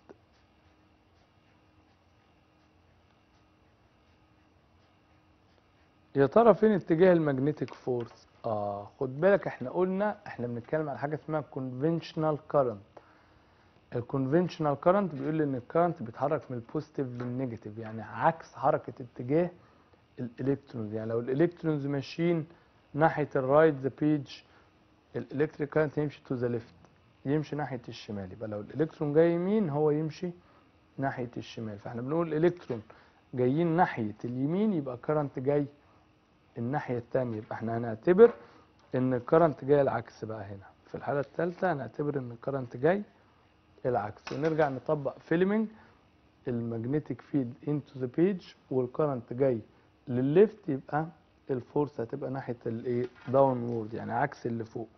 يا ترى فين اتجاه المagnetic فورس اه خد بالك احنا قلنا احنا بنتكلم على حاجه اسمها conventional current الكونفنشنال كارنت بيقول لي ان الكارنت بيتحرك من البوزيتيف للنيجاتيف يعني عكس حركه اتجاه الالكترونز يعني لو الالكترونز ماشيين ناحيه الرايت ذا بيج الالكتريك كارنت يمشي تو ذا ليفت يمشي ناحية الشمال يبقى لو الإلكترون جاي يمين هو يمشي ناحية الشمال فاحنا بنقول الإلكترون جايين ناحية اليمين يبقى كرنت جاي الناحية التانية يبقى احنا هنعتبر إن الكرنت جاي العكس بقى هنا في الحالة الثالثة هنعتبر إن الكرنت جاي العكس ونرجع نطبق فيلمنج المagnetic فيلد into the page والكرنت جاي للليفت يبقى الفورس هتبقى ناحية الايه داونورد يعني عكس اللي فوق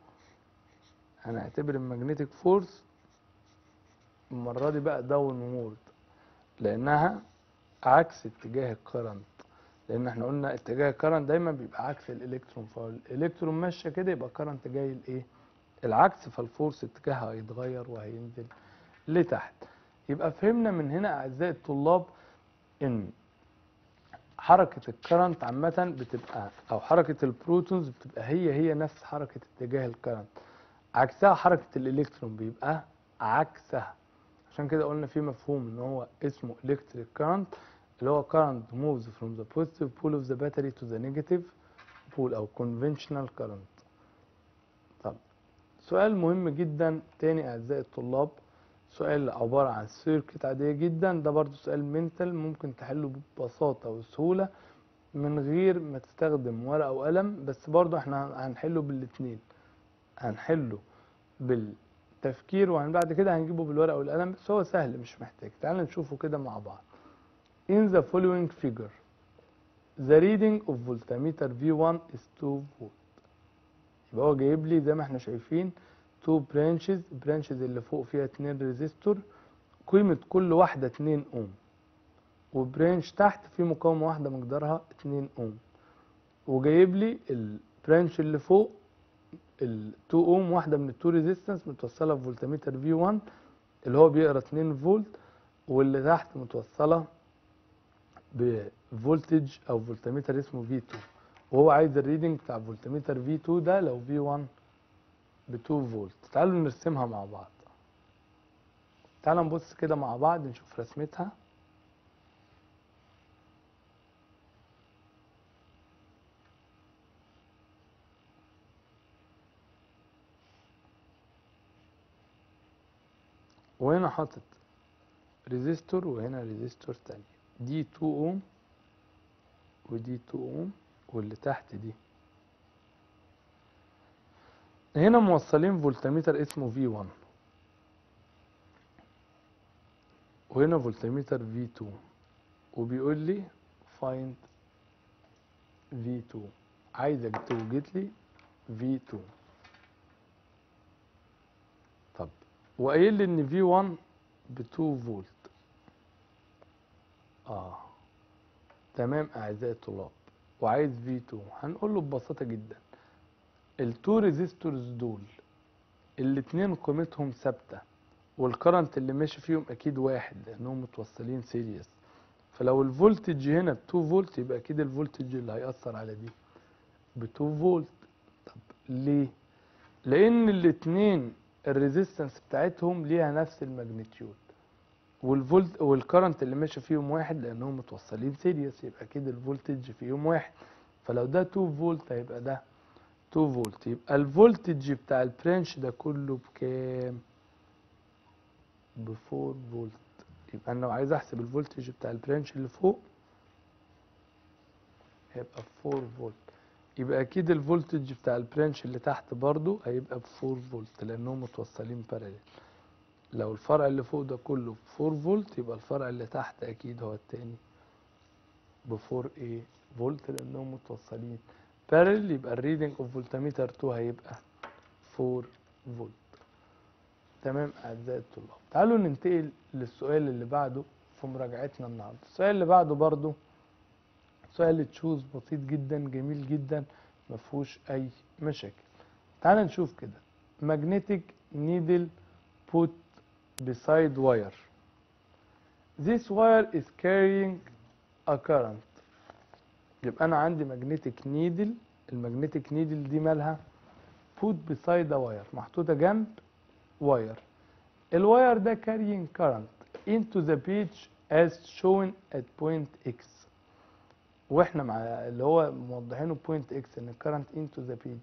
هنعتبر المagnetic فورس المرة دي بقى داون وورد لأنها عكس اتجاه الكرنت لأن احنا قلنا اتجاه الكرنت دايما بيبقى عكس الإلكترون فالإلكترون ماشية كده يبقى الكرنت جاي الإيه؟ العكس فالفورس اتجاهها هيتغير وهينزل لتحت يبقى فهمنا من هنا أعزائي الطلاب إن حركة الكرنت عامة بتبقى أو حركة البروتونز بتبقى هي هي نفس حركة اتجاه الكرنت عكسها حركة الإلكترون بيبقى عكسها عشان كده قلنا في مفهوم ان هو اسمه electric current اللي هو current moves from the positive pole of the battery to the negative pole او conventional current طب سؤال مهم جدا تاني اعزائي الطلاب سؤال عبارة عن سيركت عادية جدا ده برضو سؤال منتال ممكن تحله ببساطة وسهولة من غير ما تستخدم ورقة وقلم بس برضو احنا هنحله بالاتنين هنحله بالتفكير وبعد كده هنجيبه بالورقة والقلم بس هو سهل مش محتاج تعال نشوفه كده مع بعض In the following figure the reading of voltmeter V1 is 2 volt يبقى هو جايب لي زي ما احنا شايفين 2 branches branches اللي فوق فيها 2 ريزيستور قيمة كل واحدة 2 اوم وبرانش تحت فيه مقاومة واحدة مقدارها 2 اوم وجايب لي البرانش اللي فوق ال 2 اوم واحده من التو ريزيستنس متوصله بفولتميتر في 1 اللي هو بيقرا 2 فولت واللي تحت متوصله بفولتج او فولتميتر اسمه في 2 وهو عايز الريدنج بتاع فولتميتر في 2 ده لو في 1 ب 2 فولت تعالوا نرسمها مع بعض تعالوا نبص كده مع بعض نشوف رسمتها وهنا حاطط ريزيستور وهنا ريزيستور تاني دي 2 اوم ودي 2 اوم واللي تحت دي هنا موصلين فولتميتر اسمه في 1 وهنا فولتميتر في 2 وبيقول لي find في 2 عايزك توجد لي في 2 طب وقايل لي ان في 1 ب 2 فولت اه تمام اعزائي الطلاب وعايز في 2 هنقول له ببساطه جدا التو ريزيستورز دول الاتنين قيمتهم ثابته والكرنت اللي ماشي فيهم اكيد واحد لانهم متوصلين سيريس فلو الفولتج هنا ب 2 فولت يبقى اكيد الفولتج اللي هيأثر على دي ب 2 فولت طب ليه لان الاتنين الريزيستنس بتاعتهم ليها نفس الماجنتيود والفولت والكرنت اللي ماشي فيهم واحد لانهم متوصلين سيريس يبقى اكيد الفولتج فيهم واحد فلو ده 2 فولت هيبقى ده 2 فولت يبقى الفولتج بتاع البرانش ده كله بكام ب 4 فولت يبقى انا لو عايز احسب الفولتج بتاع البرانش اللي فوق هيبقى ب 4 فولت يبقى اكيد الفولتج بتاع البرانش اللي تحت برضو هيبقى ب 4 فولت لانهم متوصلين باراليل لو الفرع اللي فوق ده كله ب 4 فولت يبقى الفرع اللي تحت اكيد هو التاني ب 4 ايه فولت لانهم متوصلين باراليل يبقى الريدنج اوف فولتميتر 2 هيبقى 4 فولت تمام اعزائي الطلاب تعالوا ننتقل للسؤال اللي بعده في مراجعتنا النهارده السؤال اللي بعده برضو سؤال تشوز بسيط جدا جميل جدا ما فيهوش اي مشاكل تعال نشوف كده magnetic needle put beside wire this wire is carrying a current يبقى انا عندي magnetic needle المagnetic needle دي مالها put beside a wire محطوطه جنب واير الواير ده carrying current into the page as shown at point x واحنا مع اللي هو موضحينه بوينت اكس ان الكرنت انتو ذا بيج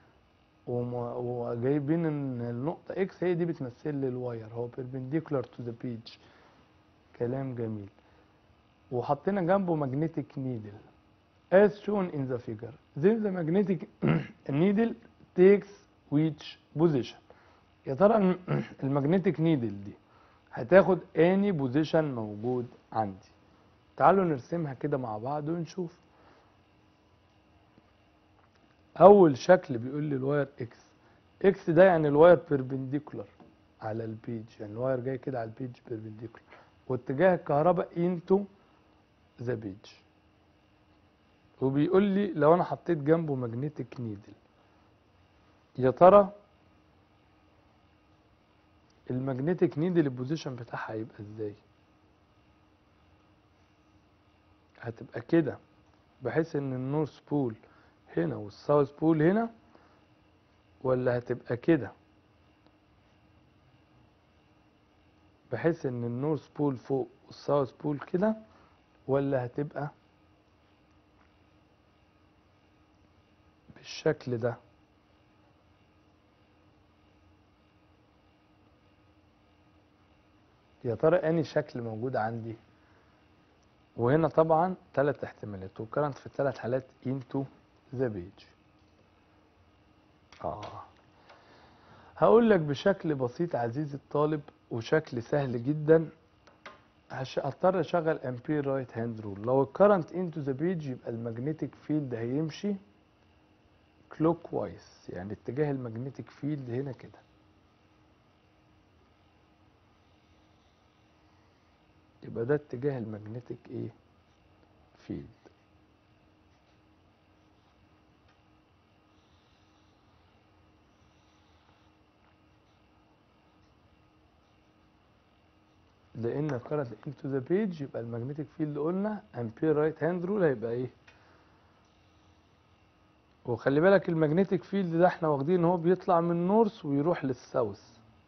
وجايبين ان النقطة اكس هي دي بتمثل لي الواير هو perpendicular to the page كلام جميل وحطينا جنبه magnetic needle as shown in the figure then the magnetic needle takes which position يا ترى المagnetic needle دي هتاخد any position موجود عندي تعالوا نرسمها كده مع بعض ونشوف اول شكل بيقول لي الواير اكس اكس ده يعني الواير بيربنديكولار على البيج يعني الواير جاي كده على البيج بيربنديكولار واتجاه الكهرباء انتو ذا بيج وبيقول لي لو انا حطيت جنبه ماجنتيك نيدل يا ترى الماجنتيك نيدل البوزيشن بتاعها هيبقى ازاي هتبقى كده بحيث ان النورث بول هنا والساوث بول هنا ولا هتبقى كده بحيث ان النورث بول فوق والساوث بول كده ولا هتبقى بالشكل ده يا ترى اني شكل موجود عندي وهنا طبعا ثلاث احتمالات وكرنت في الثلاث حالات into the page اه هقول لك بشكل بسيط عزيزي الطالب وشكل سهل جدا هش- هضطر اشغل امبير رايت هاند رول لو الكرنت انتو ذا بيج يبقى المagnetic فيلد هيمشي كلوك وايز يعني اتجاه المagnetic فيلد هنا كده يبقى ده اتجاه المagnetic ايه فيلد لان current into the page يبقى المagnetic field قلنا ampere right hand rule هيبقى ايه وخلي بالك المagnetic field ده احنا واخدين ان هو بيطلع من نورث ويروح للساوث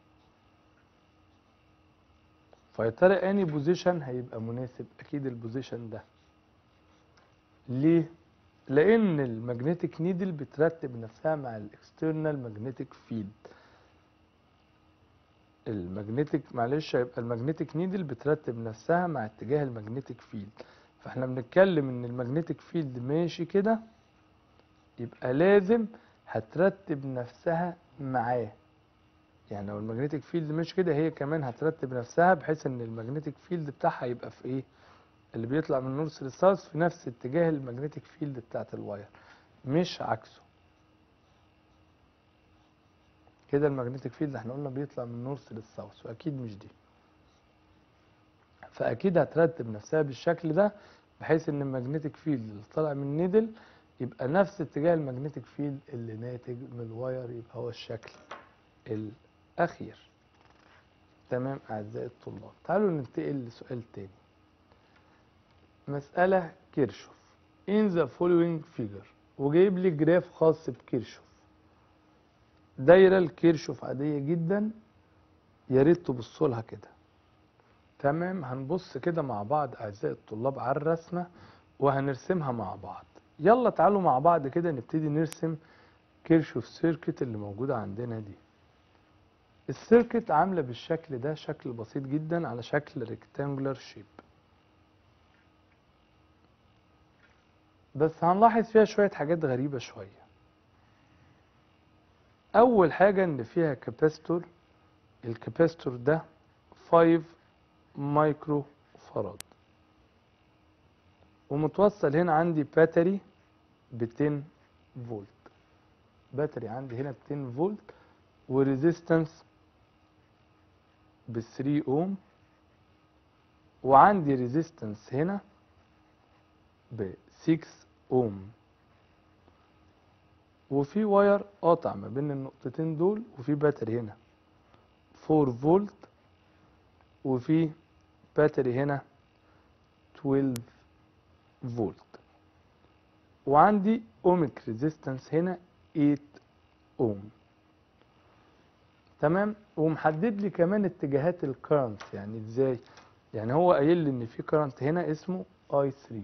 فيا ترى اني بوزيشن هيبقى مناسب اكيد البوزيشن ده ليه لان المagnetic نيدل بترتب نفسها مع الاكسترنال magnetic field المagnetic معلش هيبقى المagnetic نيدل بترتب نفسها مع اتجاه المagnetic field فاحنا بنتكلم ان المagnetic field ماشي كده يبقى لازم هترتب نفسها معاه يعني لو المagnetic field مش كده هي كمان هترتب نفسها بحيث ان المagnetic field بتاعها يبقى في ايه اللي بيطلع من النورث للساوث في نفس اتجاه المagnetic field بتاعت الواير مش عكسه كده المagnetic field احنا قلنا بيطلع من النورث للساوث واكيد مش دي فاكيد هترتب نفسها بالشكل ده بحيث ان المagnetic field اللي طالع من النيدل يبقى نفس اتجاه المagnetic field اللي ناتج من الواير يبقى هو الشكل الاخير تمام اعزائي الطلاب تعالوا ننتقل لسؤال تاني مسألة كيرشوف in the following figure وجايب لي جراف خاص بكيرشوف دايرة الكيرشوف عادية جدا يا ريت تبصوا لها كده تمام هنبص كده مع بعض اعزائي الطلاب على الرسمة وهنرسمها مع بعض يلا تعالوا مع بعض كده نبتدي نرسم كيرشوف سيركت اللي موجودة عندنا دي السيركت عاملة بالشكل ده شكل بسيط جدا على شكل ريكتانجولار شيب بس هنلاحظ فيها شوية حاجات غريبة شوية أول حاجة إن فيها كاباستور الكاباستور ده 5 مايكرو فراد ومتوصل هنا عندي باتري ب 10 فولت باتري عندي هنا ب 10 فولت وريزيستنس ب 3 اوم وعندي ريزيستنس هنا ب 6 اوم وفي واير قاطع ما بين النقطتين دول وفي باتري هنا 4 فولت وفي باتري هنا 12 فولت وعندي اوميك ريزيستنس هنا 8 اوم تمام ومحدد لي كمان اتجاهات الكرنت يعني ازاي يعني هو قايل لي ان في كرنت هنا اسمه اي 3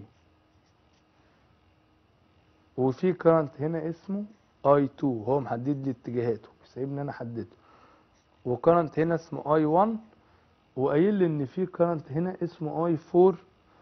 وفي كرنت هنا اسمه اي 2 هو محدد لي اتجاهاته سايبني انا احدده وكرنت هنا اسمه اي 1 وقايل لي ان في كرنت هنا اسمه اي 4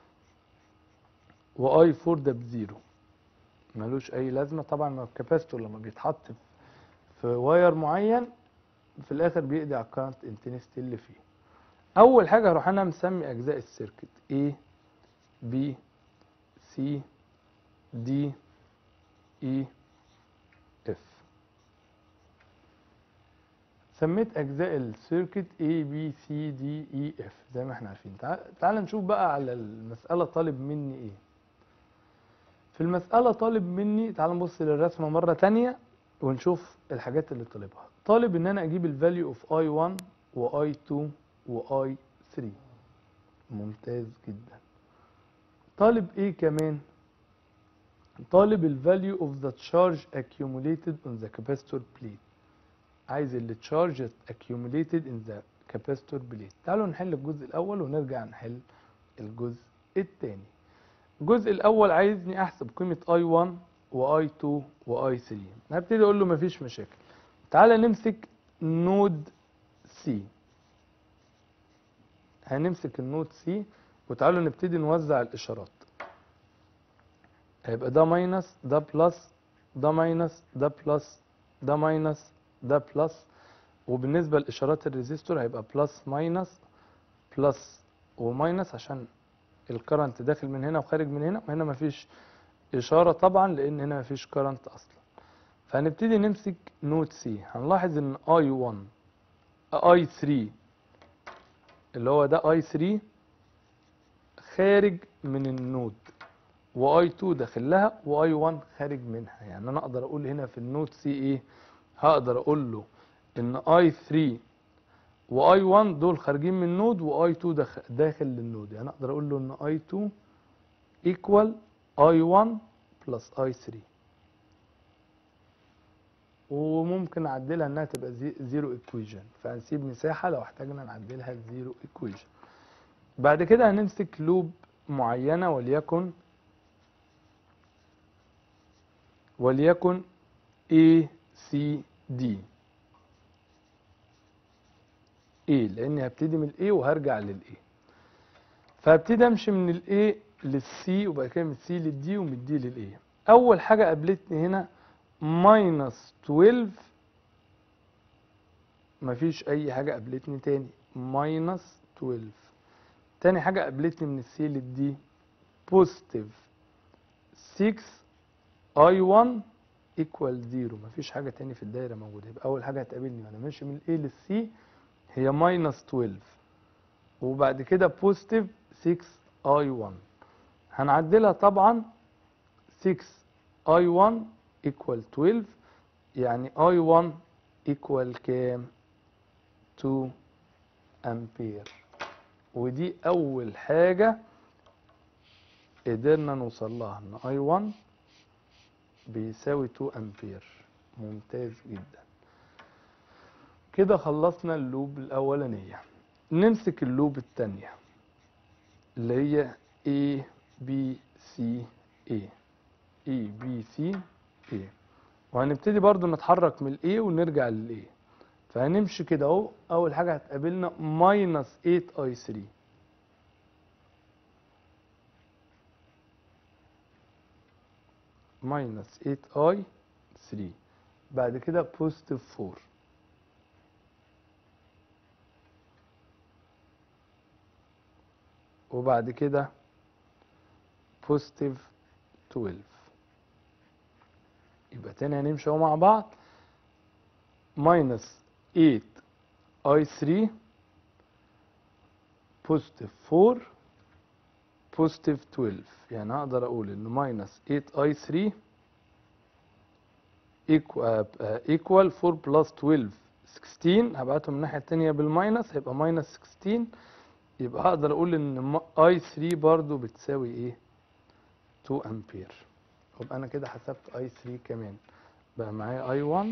واي 4 ده بزيرو ملوش اي لازمه طبعا ما الكاباستور لما بيتحط في- في واير معين في الاخر بيقضي على الكرنت انتنستي اللي فيه اول حاجه هروح انا مسمي اجزاء السيركت A B C D E F سميت اجزاء السيركت A B C D E F زي ما احنا عارفين تعال, تعال نشوف بقى على المساله طالب مني ايه في المساله طالب مني تعال نبص للرسمه مره تانية ونشوف الحاجات اللي طالبها طالب ان انا اجيب الفاليو اوف اي 1 واي 2 واي 3 ممتاز جدا طالب ايه كمان طالب الفاليو اوف ذا تشارج accumulated on the capacitor plate عايز اللي تشارج accumulated in the capacitor plate تعالوا نحل الجزء الاول ونرجع نحل الجزء الثاني الجزء الاول عايزني احسب قيمه اي 1 واي 2 واي 3 هبتدي اقول له مفيش مشاكل تعالى نمسك نود سي هنمسك النود سي وتعالوا نبتدي نوزع الاشارات هيبقى ده ماينس ده بلس ده ماينس ده بلس ده ماينس ده بلس وبالنسبه لاشارات الريزيستور هيبقى بلس ماينس بلس وماينس عشان الكرنت داخل من هنا وخارج من هنا وهنا مفيش اشاره طبعا لان هنا مفيش كرنت اصلا فهنبتدي نمسك نود سي هنلاحظ ان اي 1 اي 3 اللي هو ده اي 3 خارج من النود واي 2 داخل لها واي 1 خارج منها يعني انا اقدر اقول هنا في النود سي ايه هقدر اقول له ان اي 3 واي 1 دول خارجين من النود واي 2 داخل داخل للنود يعني اقدر اقول له ان اي 2 ايكوال اي 1 بلس اي 3 وممكن اعدلها انها تبقى زيرو ايكويجن فهنسيب مساحه لو احتاجنا نعدلها لزيرو ايكويجن بعد كده هنمسك لوب معينه وليكن وليكن A C D A لاني هبتدي من ال A وهرجع لل A فهبتدي امشي من ال A لل C وبعد كده من ال C لل D ومن D لل A اول حاجه قابلتني هنا ماينس 12 مفيش اي حاجه قابلتني تاني ماينس 12 تاني حاجه قابلتني من السي للدي بوزيتيف 6 اي 1 ايكوال 0 مفيش حاجه تاني في الدايره موجوده يبقى اول حاجه هتقابلني وانا ماشي من الاي للسي هي ماينس 12 وبعد كده بوزيتيف 6 اي 1 هنعدلها طبعا 6 اي 1 equal 12 يعني I1 equal كام 2 أمبير ودي أول حاجة قدرنا نوصل لها إن I1 بيساوي 2 أمبير ممتاز جدا كده خلصنا اللوب الأولانية نمسك اللوب التانية اللي هي A B C A A B C A وهنبتدي برضو نتحرك من ال A ونرجع لل A فهنمشي كده اهو أول حاجة هتقابلنا ماينس 8 I 3 ماينس 8 I 3 بعد كده بوزيتيف 4 وبعد كده بوزيتيف 12 يبقى تاني هنمشي اهو مع بعض ماينس 8 اي 3 بوزيتيف 4 بوزيتيف 12 يعني هقدر اقول ان ماينس 8 اي 3 ايكوال 4 بلس 12 16 هبعتهم الناحيه التانيه بالماينس هيبقى ماينس 16 يبقى هقدر اقول ان اي 3 برضو بتساوي ايه 2 امبير يبقى انا كده حسبت اي 3 كمان بقى معايا اي 1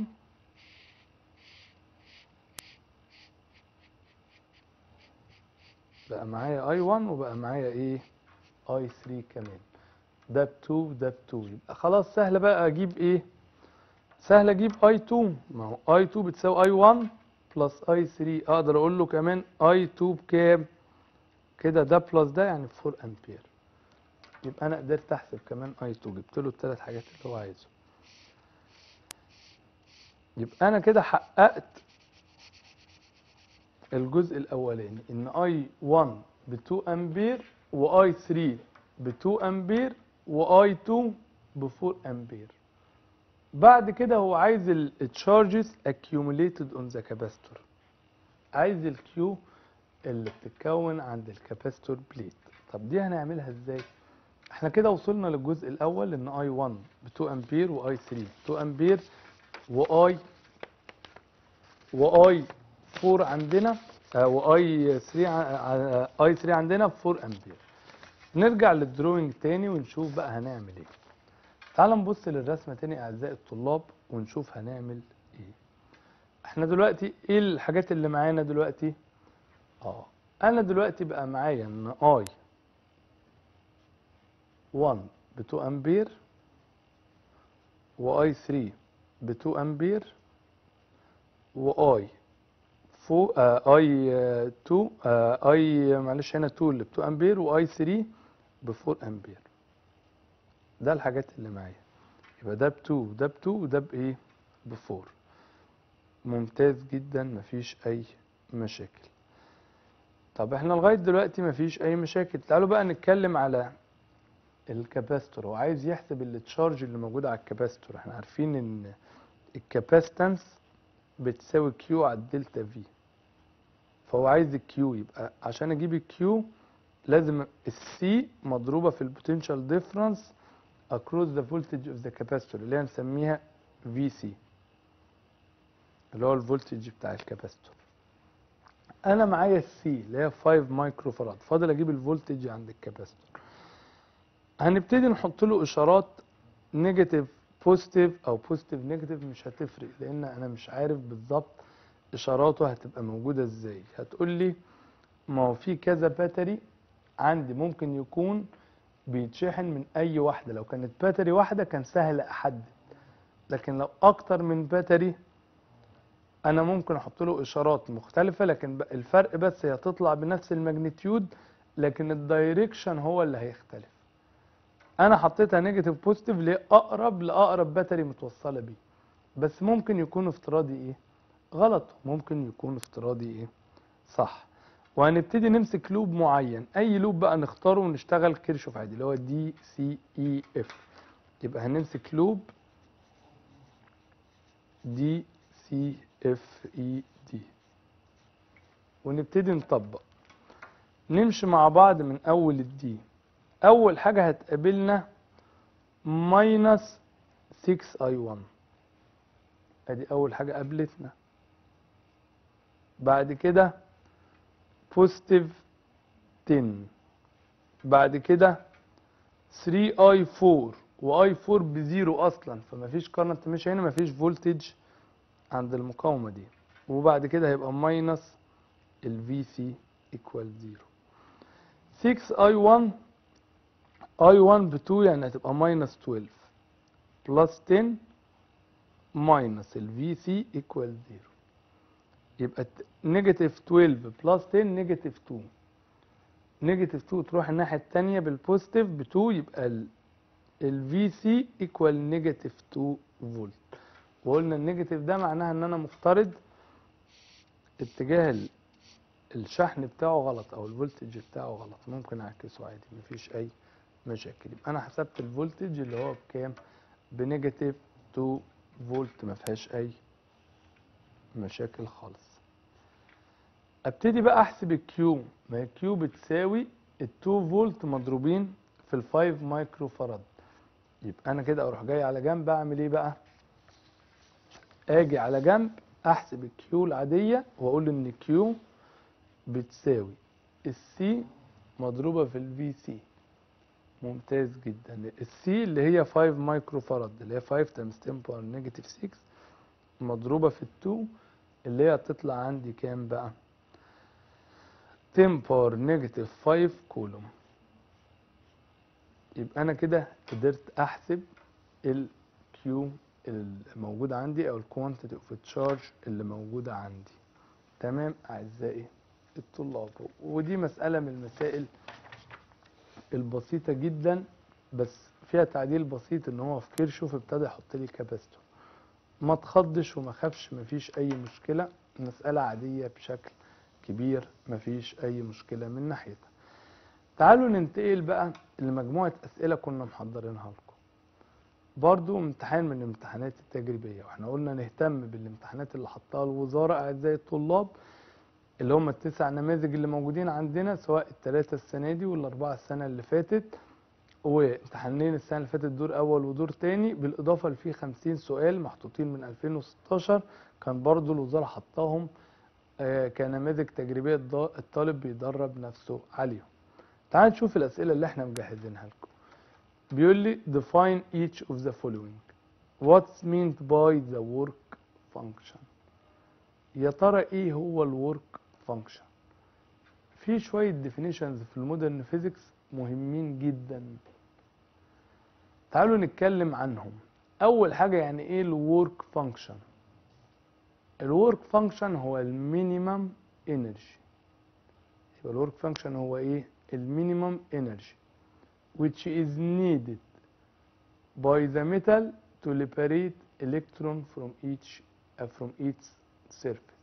بقى معايا اي 1 وبقى معايا ايه اي 3 كمان ده ب 2 ده ب 2 يبقى خلاص سهل بقى اجيب ايه سهل اجيب اي 2 ما هو اي 2 بتساوي اي 1 بلس اي 3 اقدر اقول له كمان اي 2 بكام كده ده بلس ده يعني 4 امبير يبقى انا قدرت احسب كمان اي 2 جبت له الثلاث حاجات اللي هو عايزهم يبقى انا كده حققت الجزء الاولاني ان اي 1 ب 2 امبير واي 3 ب 2 امبير واي 2 ب 4 امبير بعد كده هو عايز التشارجز accumulated on the capacitor عايز الكيو اللي بتتكون عند الكاباستور بليت طب دي هنعملها ازاي احنا كده وصلنا للجزء الاول ان اي 1 ب 2 امبير واي 3 2 امبير واي واي 4 عندنا آه واي 3 اي 3 عندنا ب 4 امبير نرجع للدروينج تاني ونشوف بقى هنعمل ايه تعال نبص للرسمه تاني اعزائي الطلاب ونشوف هنعمل ايه احنا دلوقتي ايه الحاجات اللي معانا دلوقتي اه انا دلوقتي بقى معايا ان اي 1 ب 2 امبير واي 3 ب 2 امبير واي فو آه اي 2 آه اي معلش هنا 2 اللي ب 2 امبير واي 3 ب 4 امبير ده الحاجات اللي معايا يبقى ده ب 2 ده ب 2 وده بايه ب 4 ممتاز جدا مفيش اي مشاكل طب احنا لغايه دلوقتي مفيش اي مشاكل تعالوا بقى نتكلم على الكاباستور هو عايز يحسب التشارج اللي موجود على الكاباستور احنا عارفين ان الكاباستنس بتساوي كيو على الدلتا في فهو عايز الكيو يبقى عشان اجيب الكيو لازم السي مضروبه في البوتنشال ديفرنس across the voltage of the capacitor اللي هي هنسميها في سي اللي هو الفولتج بتاع الكاباستور انا معايا السي اللي هي 5 مايكرو فراد فاضل اجيب الفولتج عند الكاباستور هنبتدي نحط له اشارات نيجاتيف بوزيتيف او بوزيتيف نيجاتيف مش هتفرق لان انا مش عارف بالظبط اشاراته هتبقى موجوده ازاي هتقول لي ما هو في كذا باتري عندي ممكن يكون بيتشحن من اي واحده لو كانت باتري واحده كان سهل احدد لكن لو اكتر من باتري انا ممكن احط له اشارات مختلفه لكن ب- الفرق بس هي تطلع بنفس الماجنتيود لكن الدايركشن هو اللي هيختلف انا حطيتها نيجاتيف بوزيتيف ليه اقرب لاقرب باتري متوصله بيه بس ممكن يكون افتراضي ايه غلط ممكن يكون افتراضي ايه صح وهنبتدي نمسك لوب معين اي لوب بقى نختاره ونشتغل كيرشوف عادي اللي هو دي سي اي اف يبقى هنمسك لوب دي سي اف اي دي ونبتدي نطبق نمشي مع بعض من اول الدي اول حاجه هتقابلنا ماينس 6 اي 1 ادي اول حاجه قابلتنا بعد كده بوزيتيف 10 بعد كده 3 اي 4 واي 4 بزيرو اصلا فمفيش كارنت مش هنا مفيش فولتج عند المقاومه دي وبعد كده هيبقى ماينس الفي سي ايكوال 0 6 اي 1 اي 1 ب 2 يعني هتبقى ماينس 12 بلس 10 ماينس الفي سي ايكوال 0 يبقى نيجاتيف 12 بلس 10 نيجاتيف 2 نيجاتيف 2 تروح الناحية التانية بالبوزيتيف ب 2 يبقى الفي سي ايكوال نيجاتيف 2 فولت وقلنا النيجاتيف ده معناها ان انا مفترض اتجاه ال- الشحن بتاعه غلط او الفولتج بتاعه غلط ممكن اعكسه عادي مفيش اي مشاكل يبقى انا حسبت الفولتج اللي هو بكام بنيجاتيف 2 فولت ما فيهاش اي مشاكل خالص ابتدي بقى احسب الكيو ما هي الكيو بتساوي ال 2 فولت مضروبين في ال 5 مايكرو فراد يبقى انا كده اروح جاي على جنب اعمل ايه بقى اجي على جنب احسب الكيو العاديه واقول ان كيو بتساوي السي مضروبه في الفي سي ممتاز جدا السي اللي هي 5 مايكرو فراد اللي هي 5 تايمز 10 باور نيجاتيف 6 مضروبه في ال 2 اللي هي هتطلع عندي كام بقى 10 باور نيجاتيف 5 كولوم يبقى انا كده قدرت احسب الكيو الموجود عندي او الكوانتيتي اوف تشارج اللي موجوده عندي تمام اعزائي الطلاب ودي مساله من المسائل البسيطه جدا بس فيها تعديل بسيط ان هو في كيرشوف ابتدى يحط لي كاباستور ما تخضش وما خافش مفيش اي مشكله مساله عاديه بشكل كبير مفيش اي مشكله من ناحيتها تعالوا ننتقل بقى لمجموعه اسئله كنا محضرينها لكم برضو امتحان من الامتحانات التجريبيه واحنا قلنا نهتم بالامتحانات اللي حطها الوزاره اعزائي الطلاب اللي هم التسع نماذج اللي موجودين عندنا سواء الثلاثه السنه دي والاربعه السنه اللي فاتت وامتحانين السنه اللي فاتت دور اول ودور تاني بالاضافه لفي 50 سؤال محطوطين من 2016 كان برضو الوزاره حطاهم آه، كنماذج تجريبيه الض- الطالب بيدرب نفسه عليهم تعال نشوف الاسئله اللي احنا مجهزينها لكم بيقول لي define each of the following what's meant by the work function يا ترى ايه هو الورك فانكشن في شويه definitions في المودرن فيزيكس مهمين جدا تعالوا نتكلم عنهم اول حاجه يعني ايه الورك فانكشن الورك فانكشن هو المينيمم انرجي يبقى الورك فانكشن هو ايه المينيمم انرجي which is needed by the metal to liberate electron from each uh, from each surface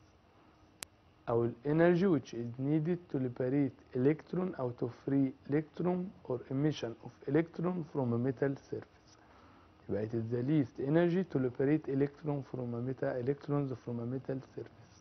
أو ال energy which is needed to liberate electron أو to free electron or emission of electron from a metal surface يبقى it is the least energy to liberate electron from a metal electrons from a metal surface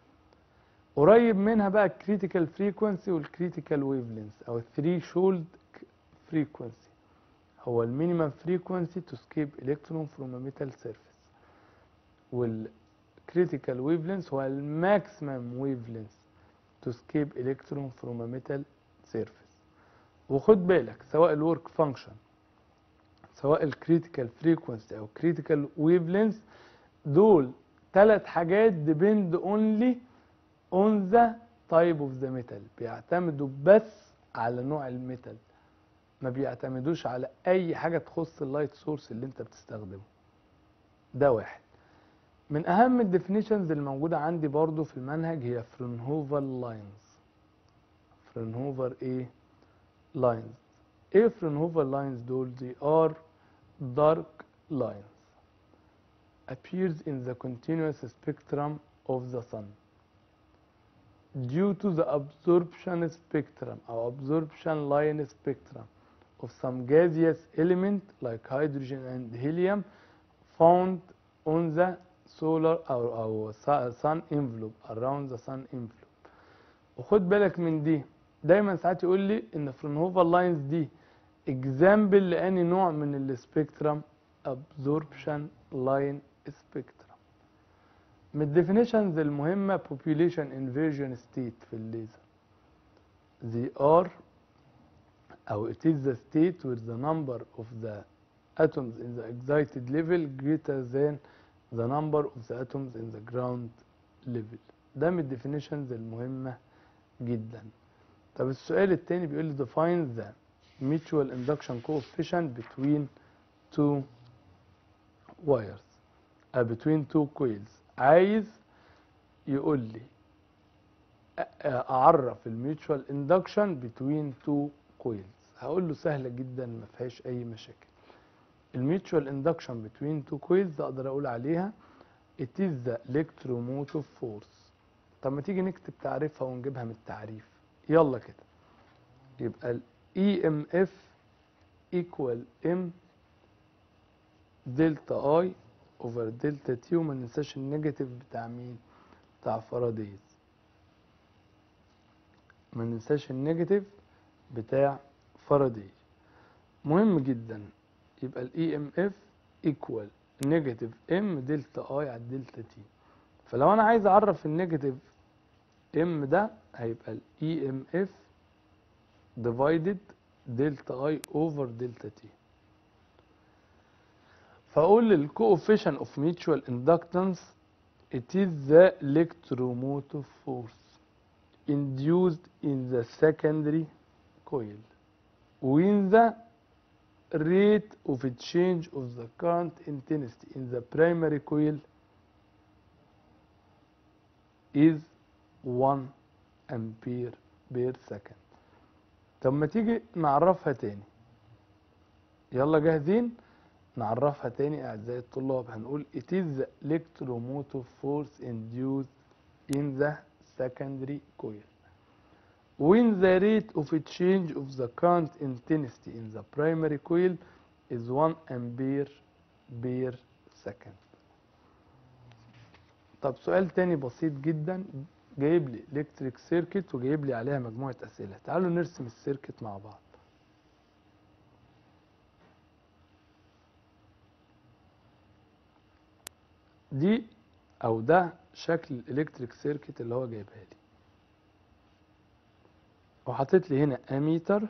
قريب منها بقى critical frequency وال critical wavelength أو threshold frequency هو المينيمم frequency to escape electron from a metal surface وال critical wavelength هو الماكسيمم wavelength to escape electron from a metal surface وخد بالك سواء الورك فانكشن سواء الكريتيكال فريكونسي او كريتيكال ويف لينث دول ثلاث حاجات depend only on the type of the metal بيعتمدوا بس على نوع الميتال ما بيعتمدوش على اي حاجه تخص اللايت سورس اللي انت بتستخدمه ده واحد من اهم الديفينيشنز اللي موجوده عندي برضو في المنهج هي فرونهوفر لاينز فرونهوفر ايه لاينز ايه فرونهوفر لاينز دول دي ار dark lines appears in the continuous spectrum of the sun due to the absorption spectrum or absorption line spectrum of some gaseous element like hydrogen and helium found on the solar or, or su- sun envelope around the sun envelope وخد بالك من دي دايما ساعات يقول لي ان فرونهوفر لاينز دي اكزامبل لاني نوع من السبيكترم absorption line spectrum من الديفينيشنز المهمة population inversion state في الليزر they are أو it is the state where the number of the atoms in the excited level greater than the number of the atoms in the ground level ده من الديفينيشنز المهمة جدا طب السؤال التاني بيقول لي define the mutual induction coefficient between two wires uh, between two coils عايز يقول لي أ- أ- اعرف الميوتشوال اندكشن بتوين تو كويلز هقول له سهله جدا ما فيهاش اي مشاكل الميوتشوال اندكشن بتوين تو كويلز اقدر اقول عليها it is the electromotive force طب ما تيجي نكتب تعريفها ونجيبها من التعريف يلا كده يبقى ال EMF equal M دلتا I over دلتا T وما ننساش النيجاتيف بتاع مين بتاع فارادايز ما ننساش النيجاتيف بتاع فاراداي مهم جدا يبقى ال EMF equal نيجاتيف M دلتا I على دلتا T فلو انا عايز اعرف النيجاتيف M ده هيبقى ال EMF divided دلتا I over دلتا T فاقول ال coefficient of mutual inductance it is the electromotive force induced in the secondary coil when the rate of a change of the current intensity in the primary coil is 1 ampere per second طب ما تيجي نعرفها تاني يلا جاهزين نعرفها تاني اعزائي الطلاب هنقول it is the electromotive force induced in the secondary coil when the rate of a change of the current intensity in the primary coil is 1 ampere per second طب سؤال تاني بسيط جدا جايب لي الكتريك سيركت وجايب لي عليها مجموعة أسئلة تعالوا نرسم السيركت مع بعض دي او ده شكل الالكتريك سيركت اللي هو جايبها لي وحاطط لي هنا اميتر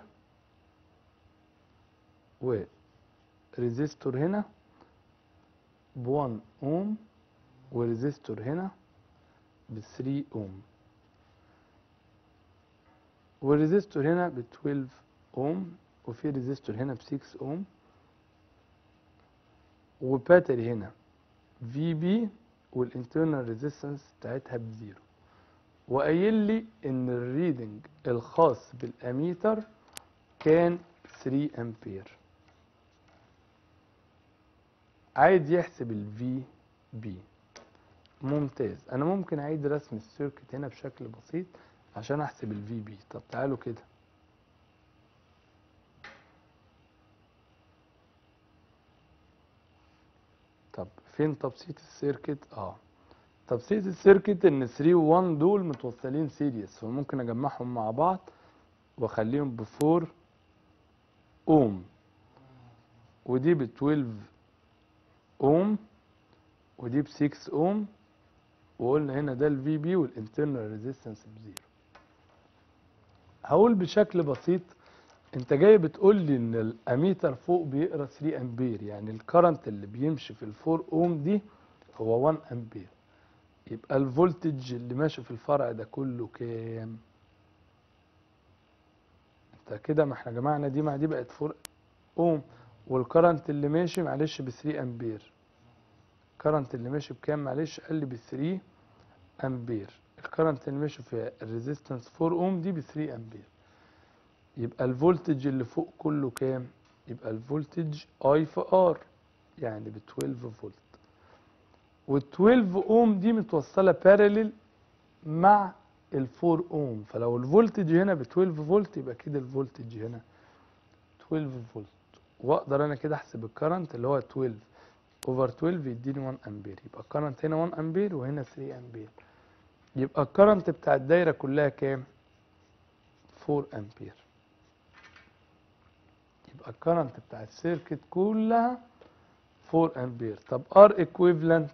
وريزيستور هنا ب 1 اوم وريزيستور هنا ب 3 اوم والريزيستور هنا ب 12 اوم وفي ريزيستور هنا ب 6 اوم وباتري هنا في بي والانترنال ريزيستنس بتاعتها بزيرو وقايل لي ان الريدنج الخاص بالاميتر كان 3 امبير عايز يحسب الفي بي ممتاز انا ممكن اعيد رسم السيركت هنا بشكل بسيط عشان احسب الفي بي طب تعالوا كده طب فين تبسيط السيركت اه تبسيط السيركت ان 3 و 1 دول متوصلين سيريس فممكن اجمعهم مع بعض واخليهم ب 4 اوم ودي ب 12 اوم ودي ب 6 اوم وقلنا هنا ده الفي بي والانترنال ريزيستنس بزيرو هقول بشكل بسيط انت جاي بتقول لي ان الاميتر فوق بيقرا 3 امبير يعني الكرنت اللي بيمشي في الفور اوم دي هو 1 امبير يبقى الفولتج اللي ماشي في الفرع ده كله كام انت كده ما احنا جمعنا دي مع دي بقت 4 اوم والكرنت اللي ماشي معلش ب 3 امبير الكرنت اللي ماشي بكام معلش قال لي ب 3 امبير الكرنت اللي ماشي في الريزيستنس 4 اوم دي ب 3 امبير يبقى الفولتج اللي فوق كله كام يبقى الفولتج اي في ار يعني ب 12 فولت وال 12 اوم دي متوصله بارلل مع ال 4 اوم فلو الفولتج هنا ب 12 فولت يبقى كده الفولتج هنا 12 فولت واقدر انا كده احسب الكرنت اللي هو 12 اوفر 12 يديني 1 امبير يبقى الكرنت هنا 1 امبير وهنا 3 امبير يبقى الكرنت بتاع الدايره كلها كام 4 امبير يبقى الكرنت بتاع السيركت كلها 4 امبير طب ار ايكويفالنت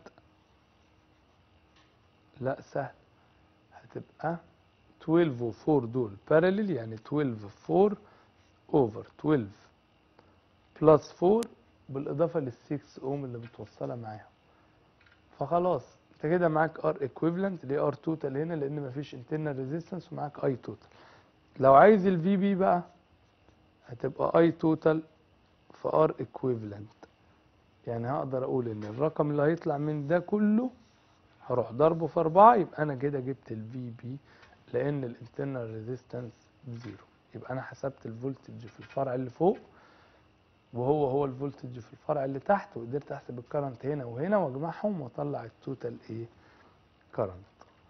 لا سهل هتبقى 12 و 4 دول بارلل يعني 12 4 اوفر 12 بلس 4 بالاضافه لل 6 اوم اللي متوصله معاهم فخلاص انت كده معاك ار ايكويفالنت اللي هي ار توتال هنا لان مفيش انترنال ريزيستنس ومعاك اي توتال لو عايز الفي بي بقى هتبقى اي توتال في ار ايكويفالنت يعني هقدر اقول ان الرقم اللي هيطلع من ده كله هروح ضربه في أربعة يبقى أنا كده جبت الفي بي لأن الانترنال ريزيستنس بزيرو يبقى أنا حسبت الفولتج في الفرع اللي فوق وهو هو الفولتج في الفرع اللي تحت وقدرت أحسب الكرنت هنا وهنا وأجمعهم وأطلع التوتال إيه كرنت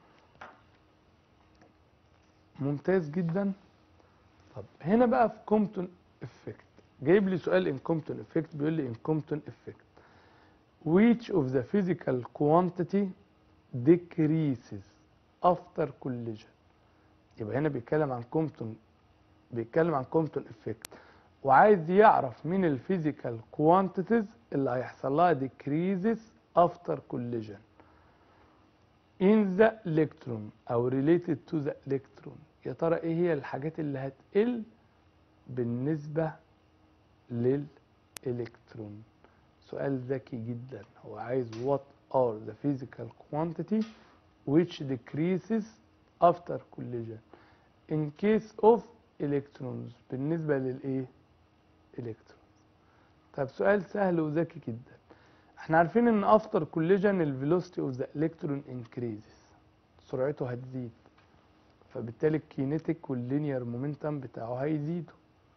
ممتاز جدا طب هنا بقى في كومبتون افكت جايب لي سؤال ان كومبتون افكت بيقول لي ان كومبتون افكت which of the physical quantity decreases after collision يبقى هنا بيتكلم عن كومبتون بيتكلم عن كومبتون افكت وعايز يعرف مين الفيزيكال كوانتيتيز اللي هيحصل لها decreases after collision in the electron او related to the electron يا ترى ايه هي الحاجات اللي هتقل بالنسبة للإلكترون سؤال ذكي جدا هو عايز what are the physical quantity which decreases after collision in case of electrons بالنسبة للإيه electrons طب سؤال سهل وذكي جدا احنا عارفين ان after collision ال velocity of the electron increases سرعته هتزيد فبالتالي الكينيتيك واللينير مومنتم بتاعه هيزيدوا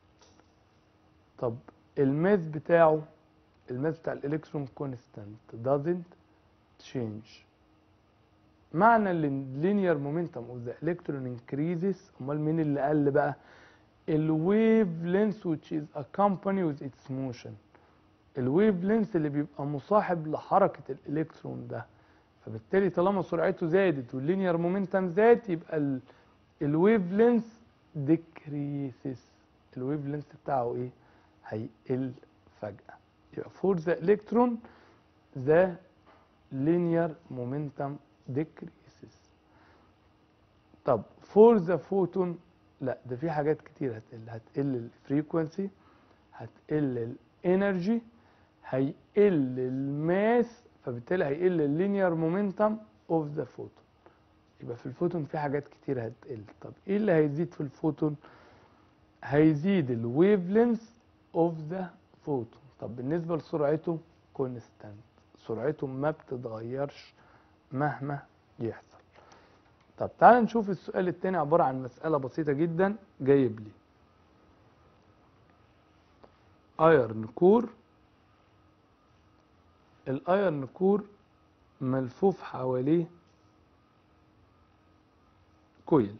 طب الماس بتاعه الماس بتاع الالكترون كونستانت doesn't change معنى ان اللينير مومنتم اوف ذا الكترون انكريزز امال مين اللي قل بقى الويف لينث which is accompanied with its motion الويف لينث اللي بيبقى مصاحب لحركة الالكترون ده فبالتالي طالما سرعته زادت واللينير مومنتم زاد يبقى الويف لينث decreases الويف لينث بتاعه ايه هيقل فجأة يبقى for the electron the linear momentum decreases طب for the photon لا ده في حاجات كتير هتقل هتقل الفريكونسي هتقل الانرجي هيقل الماس فبالتالي هيقل اللينير مومنتم اوف ذا فوتون يبقى في الفوتون في حاجات كتير هتقل طب ايه اللي هيزيد في الفوتون هيزيد الويف لينث اوف ذا فوتون طب بالنسبه لسرعته كونستانت سرعته ما بتتغيرش مهما يحصل طب تعال نشوف السؤال التاني عباره عن مساله بسيطه جدا جايب لي ايرن كور الايرن كور ملفوف حواليه كويل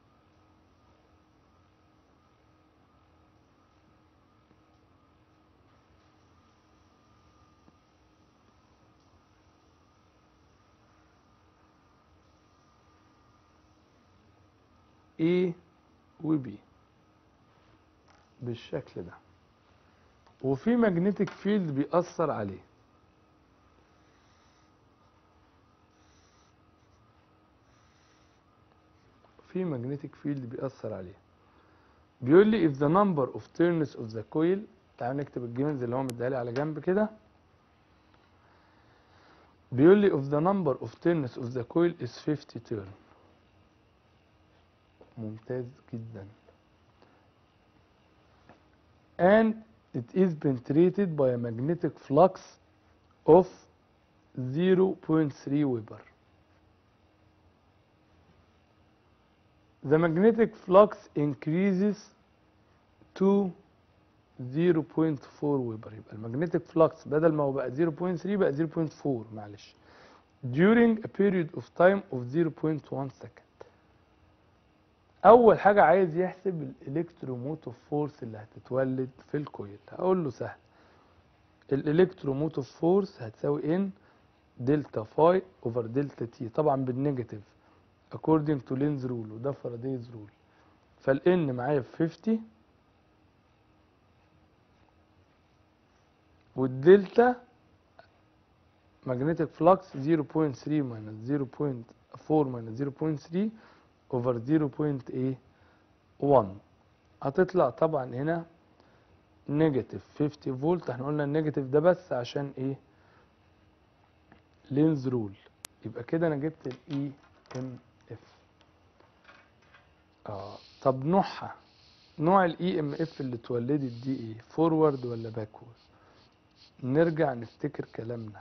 A و B بالشكل ده وفي ماجنتيك فيلد بيأثر عليه في ماجنتيك فيلد بيأثر عليه بيقول لي if the number of turns of the coil تعالوا نكتب الجيمز اللي هو مديها لي على جنب كده بيقول لي if the number of turns of the coil is 50 turn ممتاز جدا and it is penetrated by a magnetic flux of 0.3 Weber. The magnetic flux increases to 0.4 Weber يبقى المagnetic flux بدل ما هو بقى 0.3 بقى 0.4 معلش during a period of time of 0.1 second اول حاجه عايز يحسب الالكتروموتيف فورس اللي هتتولد في الكويل هقول له سهل الالكتروموتيف فورس هتساوي ان دلتا فاي اوفر دلتا تي طبعا بالنيجاتيف according to لينز رول وده فارادايز رول فالان معايا في 50 والدلتا magnetic flux 0.3 minus 0.4 minus 0.3 over 0.1 هتطلع طبعا هنا نيجاتيف 50 فولت احنا قلنا النيجاتيف ده بس عشان ايه لينز رول يبقى كده انا جبت الاي ام اف اه طب نوعها نوع الاي ام اف اللي اتولدت دي ايه فورورد ولا باكورد نرجع نفتكر كلامنا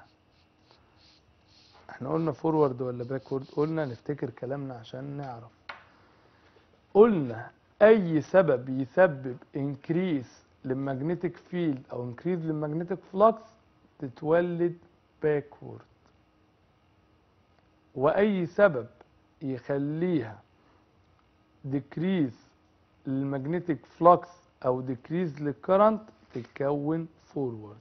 احنا قلنا فورورد ولا باكورد قلنا نفتكر كلامنا عشان نعرف قلنا اي سبب يسبب انكريس للمagnetic فيلد او انكريز للمagnetic فلكس تتولد باكورد واي سبب يخليها ديكريز للمagnetic فلكس او ديكريز للكرنت تتكون فورورد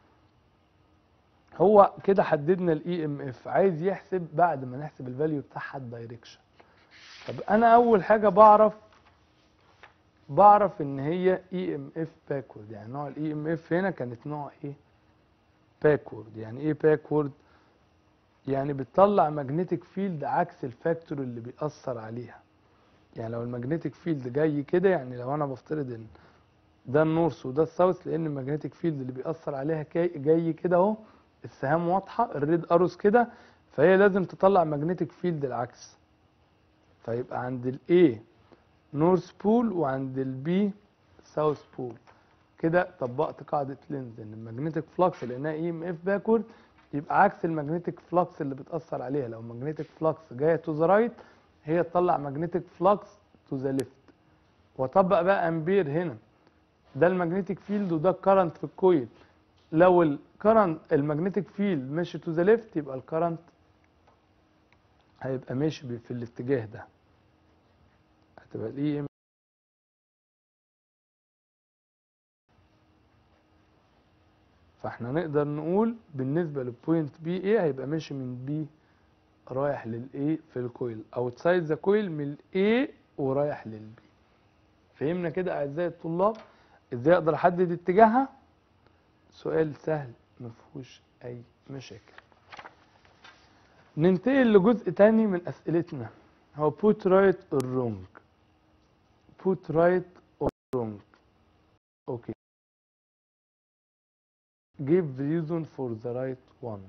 هو كده حددنا الاي ام اف عايز يحسب بعد ما نحسب الفاليو بتاعها الدايركشن طب انا اول حاجه بعرف بعرف ان هي اي ام اف باكورد يعني نوع الاي ام اف هنا كانت نوع ايه باكورد يعني ايه باكورد يعني بتطلع ماجنتيك فيلد عكس الفاكتور اللي بيأثر عليها يعني لو الماجنتيك فيلد جاي كده يعني لو انا بفترض ان ده النورث وده الساوث لان الماجنتيك فيلد اللي بيأثر عليها كي- جاي كده اهو السهام واضحه الريد اروس كده فهي لازم تطلع ماجنتيك فيلد العكس فيبقى عند الاي نورث بول وعند البي ساوث بول كده طبقت قاعده لينز ان الماجنتيك فلكس لانها اي ام اف باكورد يبقى عكس الماجنتيك فلكس اللي بتاثر عليها لو الماجنتيك فلكس جايه تو ذا رايت هي تطلع ماجنتيك فلكس تو ذا ليفت واطبق بقى امبير هنا ده الماجنتيك فيلد وده الكرنت في الكويل لو الكرنت الماجنتيك فيلد ماشي تو ذا ليفت يبقى الكرنت هيبقى ماشي ب- في الاتجاه ده هتبقى الاي ام فاحنا نقدر نقول بالنسبه للبوينت بي ايه هيبقى ماشي من بي رايح للاي في الكويل اوتسايد ذا كويل من الاي ورايح للبي فهمنا كده اعزائي الطلاب ازاي اقدر احدد اتجاهها سؤال سهل ما فيهوش اي مشاكل ننتقل لجزء تاني من اسئلتنا هو put right or wrong put right or wrong okay give reason for the right one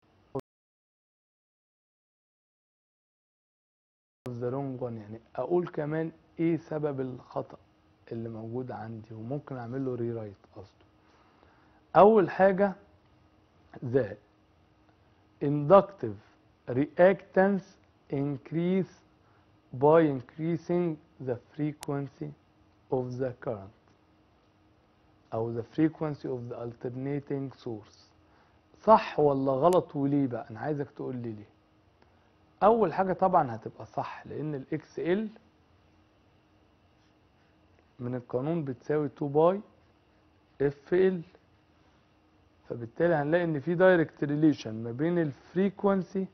the wrong one يعني اقول كمان ايه سبب الخطأ اللي موجود عندي وممكن اعمل له ريرايت قصده اول حاجة the inductive reactance increase by increasing the frequency of the current او the frequency of the alternating source صح ولا غلط وليه بقى انا عايزك تقول لي ليه اول حاجه طبعا هتبقى صح لان الاكس ال من القانون بتساوي 2 باي اف ال فبالتالي هنلاقي ان في دايركت ريليشن ما بين الفريكوانسي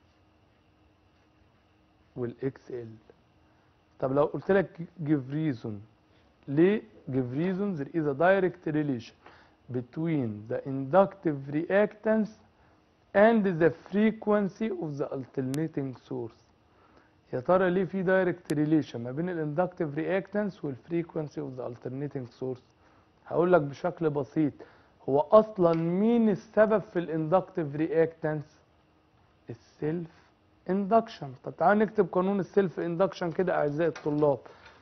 والاكس ال طب لو قلت لك give reason ليه give reason there is a direct relation between the inductive reactance and the frequency of the alternating source يا ترى ليه في دايركت ريليشن ما بين الاندكتيف رياكتنس والفريكونسي اوف ذا alternating سورس هقول لك بشكل بسيط هو اصلا مين السبب في الاندكتيف رياكتنس السيلف اندكشن طب تعالوا نكتب قانون السيلف اندكشن كده اعزائي الطلاب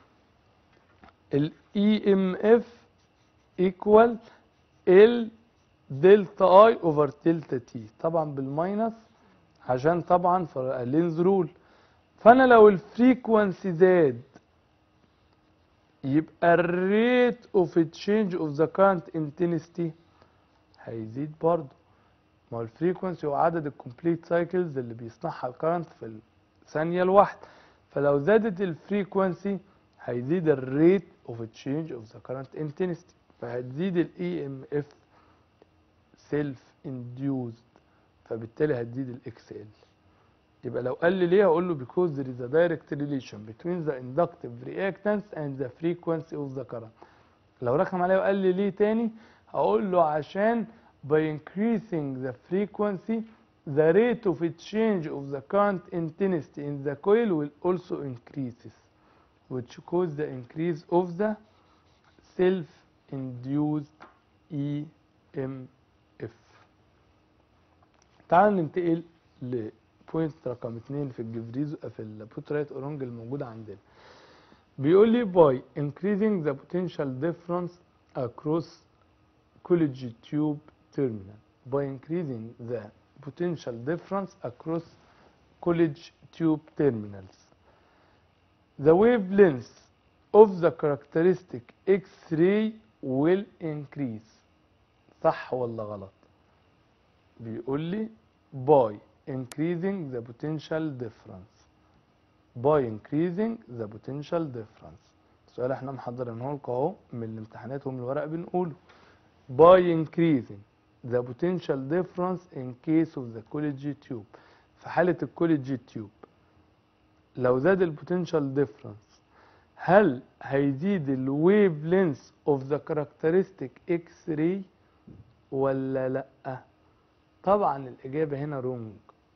الاي ام اف ايكوال ال دلتا اي اوفر دلتا تي طبعا بالماينس عشان طبعا لينز رول فانا لو الفريكوانسي زاد يبقى الريت اوف تشينج اوف ذا كارنت انتنستي هيزيد برضه ما هو الفريكوانسي هو عدد الكومبليت سايكلز اللي بيصنعها الكرنت في الثانيه الواحده فلو زادت الفريكوانسي هيزيد الريت اوف تشينج اوف ذا كارنت انتنستي فهتزيد الاي ام اف سيلف انديوزد فبالتالي هتزيد الاكس ال يبقى لو قال لي ليه هقول له because there is a direct relation between the inductive reactance and the frequency of the current لو رقم عليه وقال لي ليه تاني هقول له عشان by increasing the frequency the rate of change of the current intensity in the coil will also increases which cause the increase of the self-induced EMF تعال ننتقل لبوينت رقم اتنين في الجفريزو في البوترايت اورونج الموجودة عندنا بيقول لي by increasing the potential difference across college tube terminal by increasing the potential difference across college tube terminals the wavelength of the characteristic X-ray will increase صح ولا غلط بيقول لي by increasing the potential difference by increasing the potential difference السؤال احنا محضرينه لكم اهو من الامتحانات ومن الورق بنقوله by increasing the potential difference in case of the college tube في حالة الكوليدج تيوب لو زاد البوتنشال ديفرنس هل هيزيد الويف لينس اوف ذا كاركترستيك اكس راي ولا لا طبعا الاجابه هنا رونج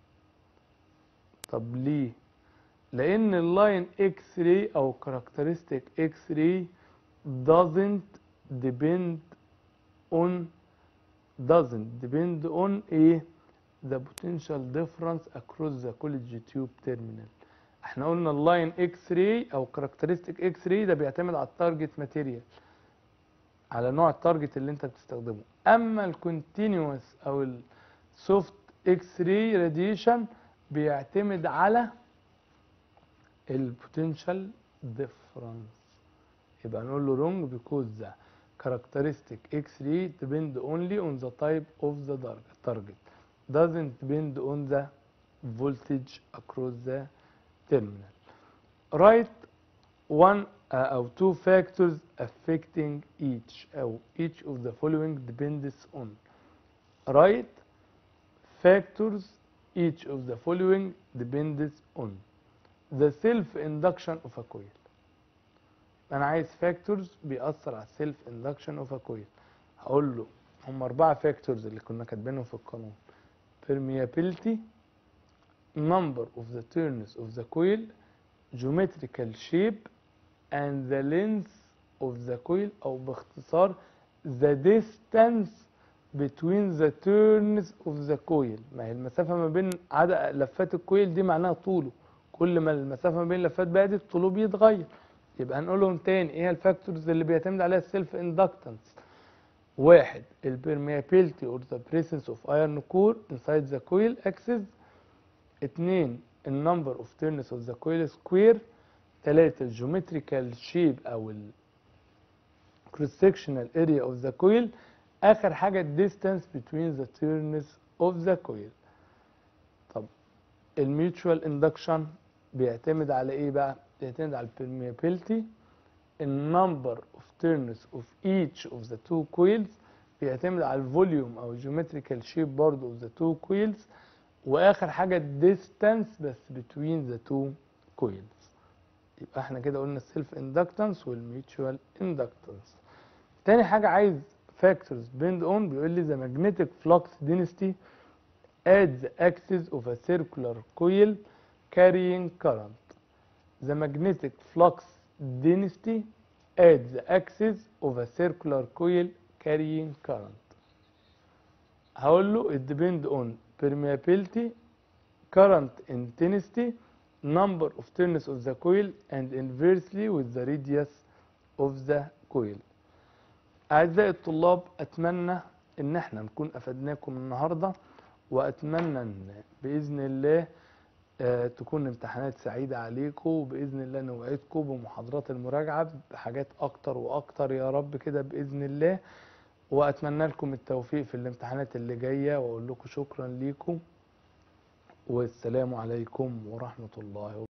طب ليه لان اللاين اكس راي او كاركترستيك اكس راي doesn't depend on doesn't depend on ايه the potential difference across the college tube terminal احنا قلنا اللاين اكس راي او كاركترستيك اكس راي ده بيعتمد على التارجت ماتيريال على نوع التارجت اللي انت بتستخدمه اما الكونتينوس او السوفت اكس راي راديشن بيعتمد على البوتنشال ديفرنس يبقى نقول له wrong because the characteristic X-ray depend only on the type of the target doesn't depend on the voltage across the terminal write one uh, or two factors affecting each or each of the following depends on write factors each of the following depends on the self induction of a coil انا عايز فاكتورز بيأثر على السيلف اندكشن اوف ا كويل هقول له هم اربعه فاكتورز اللي كنا كاتبينهم في القانون permeability number of the turns of the coil geometrical shape and the length of the coil او باختصار the distance between the turns of the coil ما هي المسافة ما بين عدد لفات الكويل دي معناها طوله كل ما المسافة ما بين اللفات بعدت طوله بيتغير يبقى هنقول لهم تاني ايه الفاكتورز اللي بيعتمد عليها السيلف اندكتنس واحد البرميابيلتي اور ذا بريسنس اوف ايرن كور انسايد ذا كويل اكسس اتنين النمبر اوف تيرنس اوف ذا كويل سكوير تلاتة الجيومتريكال شيب او ال cross sectional area of the coil اخر حاجة distance between the turns of the coil طب الميوتشوال اندكشن بيعتمد على ايه بقى بيعتمد على البرميابيلتي النمبر اوف تيرنز اوف each of the two coils بيعتمد على الفوليوم او الجيومتريكال شيب برضه اوف ذا تو كويلز واخر حاجه الديستانس بس between the two coils يبقى احنا كده قلنا السيلف اندكتنس والميوتشوال اندكتنس تاني حاجه عايز فاكتورز بيند اون بيقول لي the magnetic flux density at the axis of a circular coil carrying current the magnetic flux density at the axis of a circular coil carrying current هقول له it depend on permeability current intensity number of turns of the coil and inversely with the radius of the coil أعزائي الطلاب أتمنى إن احنا نكون أفدناكم النهاردة وأتمنى إن بإذن الله آه، تكون امتحانات سعيدة عليكم وبإذن الله نوعدكم بمحاضرات المراجعة بحاجات أكتر وأكتر يا رب كده بإذن الله وأتمنى لكم التوفيق في الامتحانات اللي جاية وأقول لكم شكرا ليكم والسلام عليكم ورحمة الله وبركاته